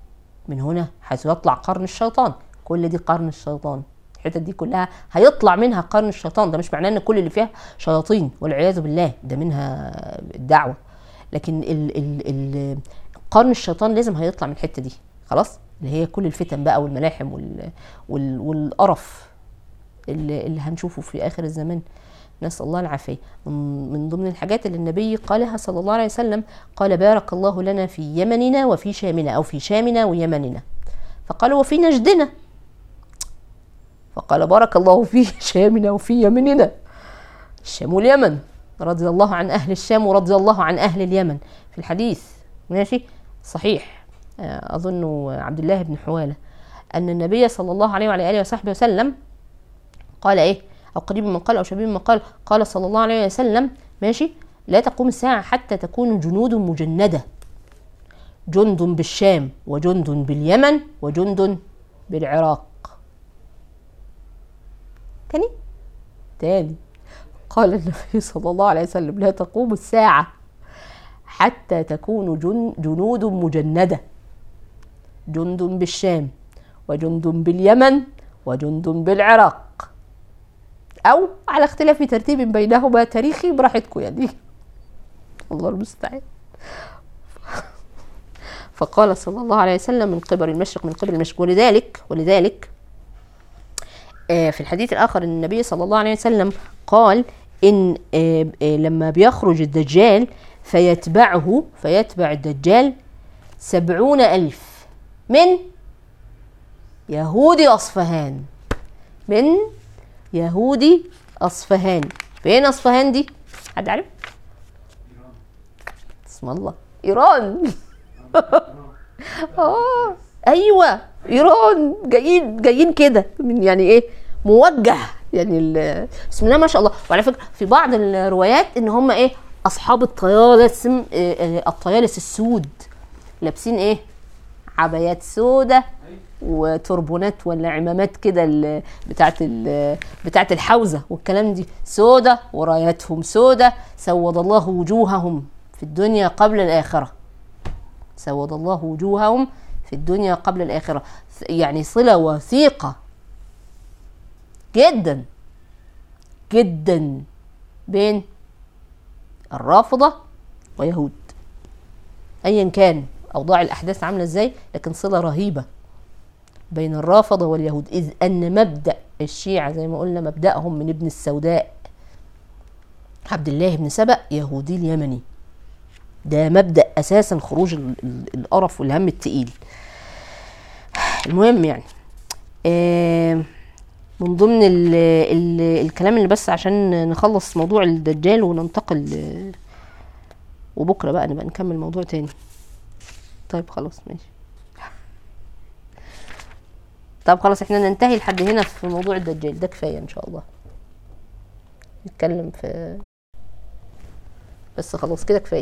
Speaker 1: من هنا حيث يطلع قرن الشيطان كل دي قرن الشيطان الحتت دي كلها هيطلع منها قرن الشيطان ده مش معناه ان كل اللي فيها شياطين والعياذ بالله ده منها الدعوه لكن ال ال ال قرن الشيطان لازم هيطلع من الحته دي خلاص اللي هي كل الفتن بقى والملاحم وال وال والقرف اللي, اللي هنشوفه في اخر الزمان نسال الله العافيه من, من ضمن الحاجات اللي النبي قالها صلى الله عليه وسلم قال بارك الله لنا في يمننا وفي شامنا او في شامنا ويمننا فقال وفي نجدنا فقال بارك الله في شامنا وفي يمننا الشام واليمن رضي الله عن أهل الشام ورضي الله عن أهل اليمن في الحديث ماشي صحيح أظن عبد الله بن حوالة أن النبي صلى الله عليه وعلى آله وصحبه وسلم قال إيه أو قريب من قال أو شبيه من قال قال صلى الله عليه وسلم ماشي لا تقوم الساعة حتى تكون جنود مجندة جند بالشام وجند باليمن وجند بالعراق تاني تاني قال النبي صلى الله عليه وسلم لا تقوم الساعة حتى تكون جن جنود مجندة جند بالشام وجند باليمن وجند بالعراق أو على اختلاف ترتيب بينهما تاريخي براحتكم يعني الله المستعان فقال صلى الله عليه وسلم من قبل المشرق من قبل المشرق ولذلك ولذلك في الحديث الآخر النبي صلى الله عليه وسلم قال إن لما بيخرج الدجال فيتبعه فيتبع الدجال سبعون ألف من يهود أصفهان من يهودي أصفهان فين أصفهان دي؟ حد عارف؟ اسم الله إيران آه أيوة إيران جايين جايين كده من يعني إيه موجه يعني بسم الله ما شاء الله وعلى فكره في بعض الروايات ان هم ايه اصحاب الطيالس الطيالس السود لابسين ايه عبايات سودة وتربونات ولا عمامات كده بتاعت بتاعت الحوزه والكلام دي سودة وراياتهم سودة سود الله وجوههم في الدنيا قبل الاخره سود الله وجوههم في الدنيا قبل الاخره يعني صله وثيقه جدا جدا بين الرافضه ويهود ايا كان اوضاع الاحداث عامله ازاي لكن صله رهيبه بين الرافضه واليهود اذ ان مبدا الشيعه زي ما قلنا مبداهم من ابن السوداء عبد الله بن سبأ يهودي اليمني ده مبدا اساسا خروج القرف والهم التقيل المهم يعني آه من ضمن ال ال الكلام اللي بس عشان نخلص موضوع الدجال وننتقل وبكره بقى نبقى نكمل موضوع تاني طيب خلاص ماشي طب خلاص احنا ننتهي لحد هنا في موضوع الدجال ده كفايه ان شاء الله نتكلم في بس خلاص كده كفايه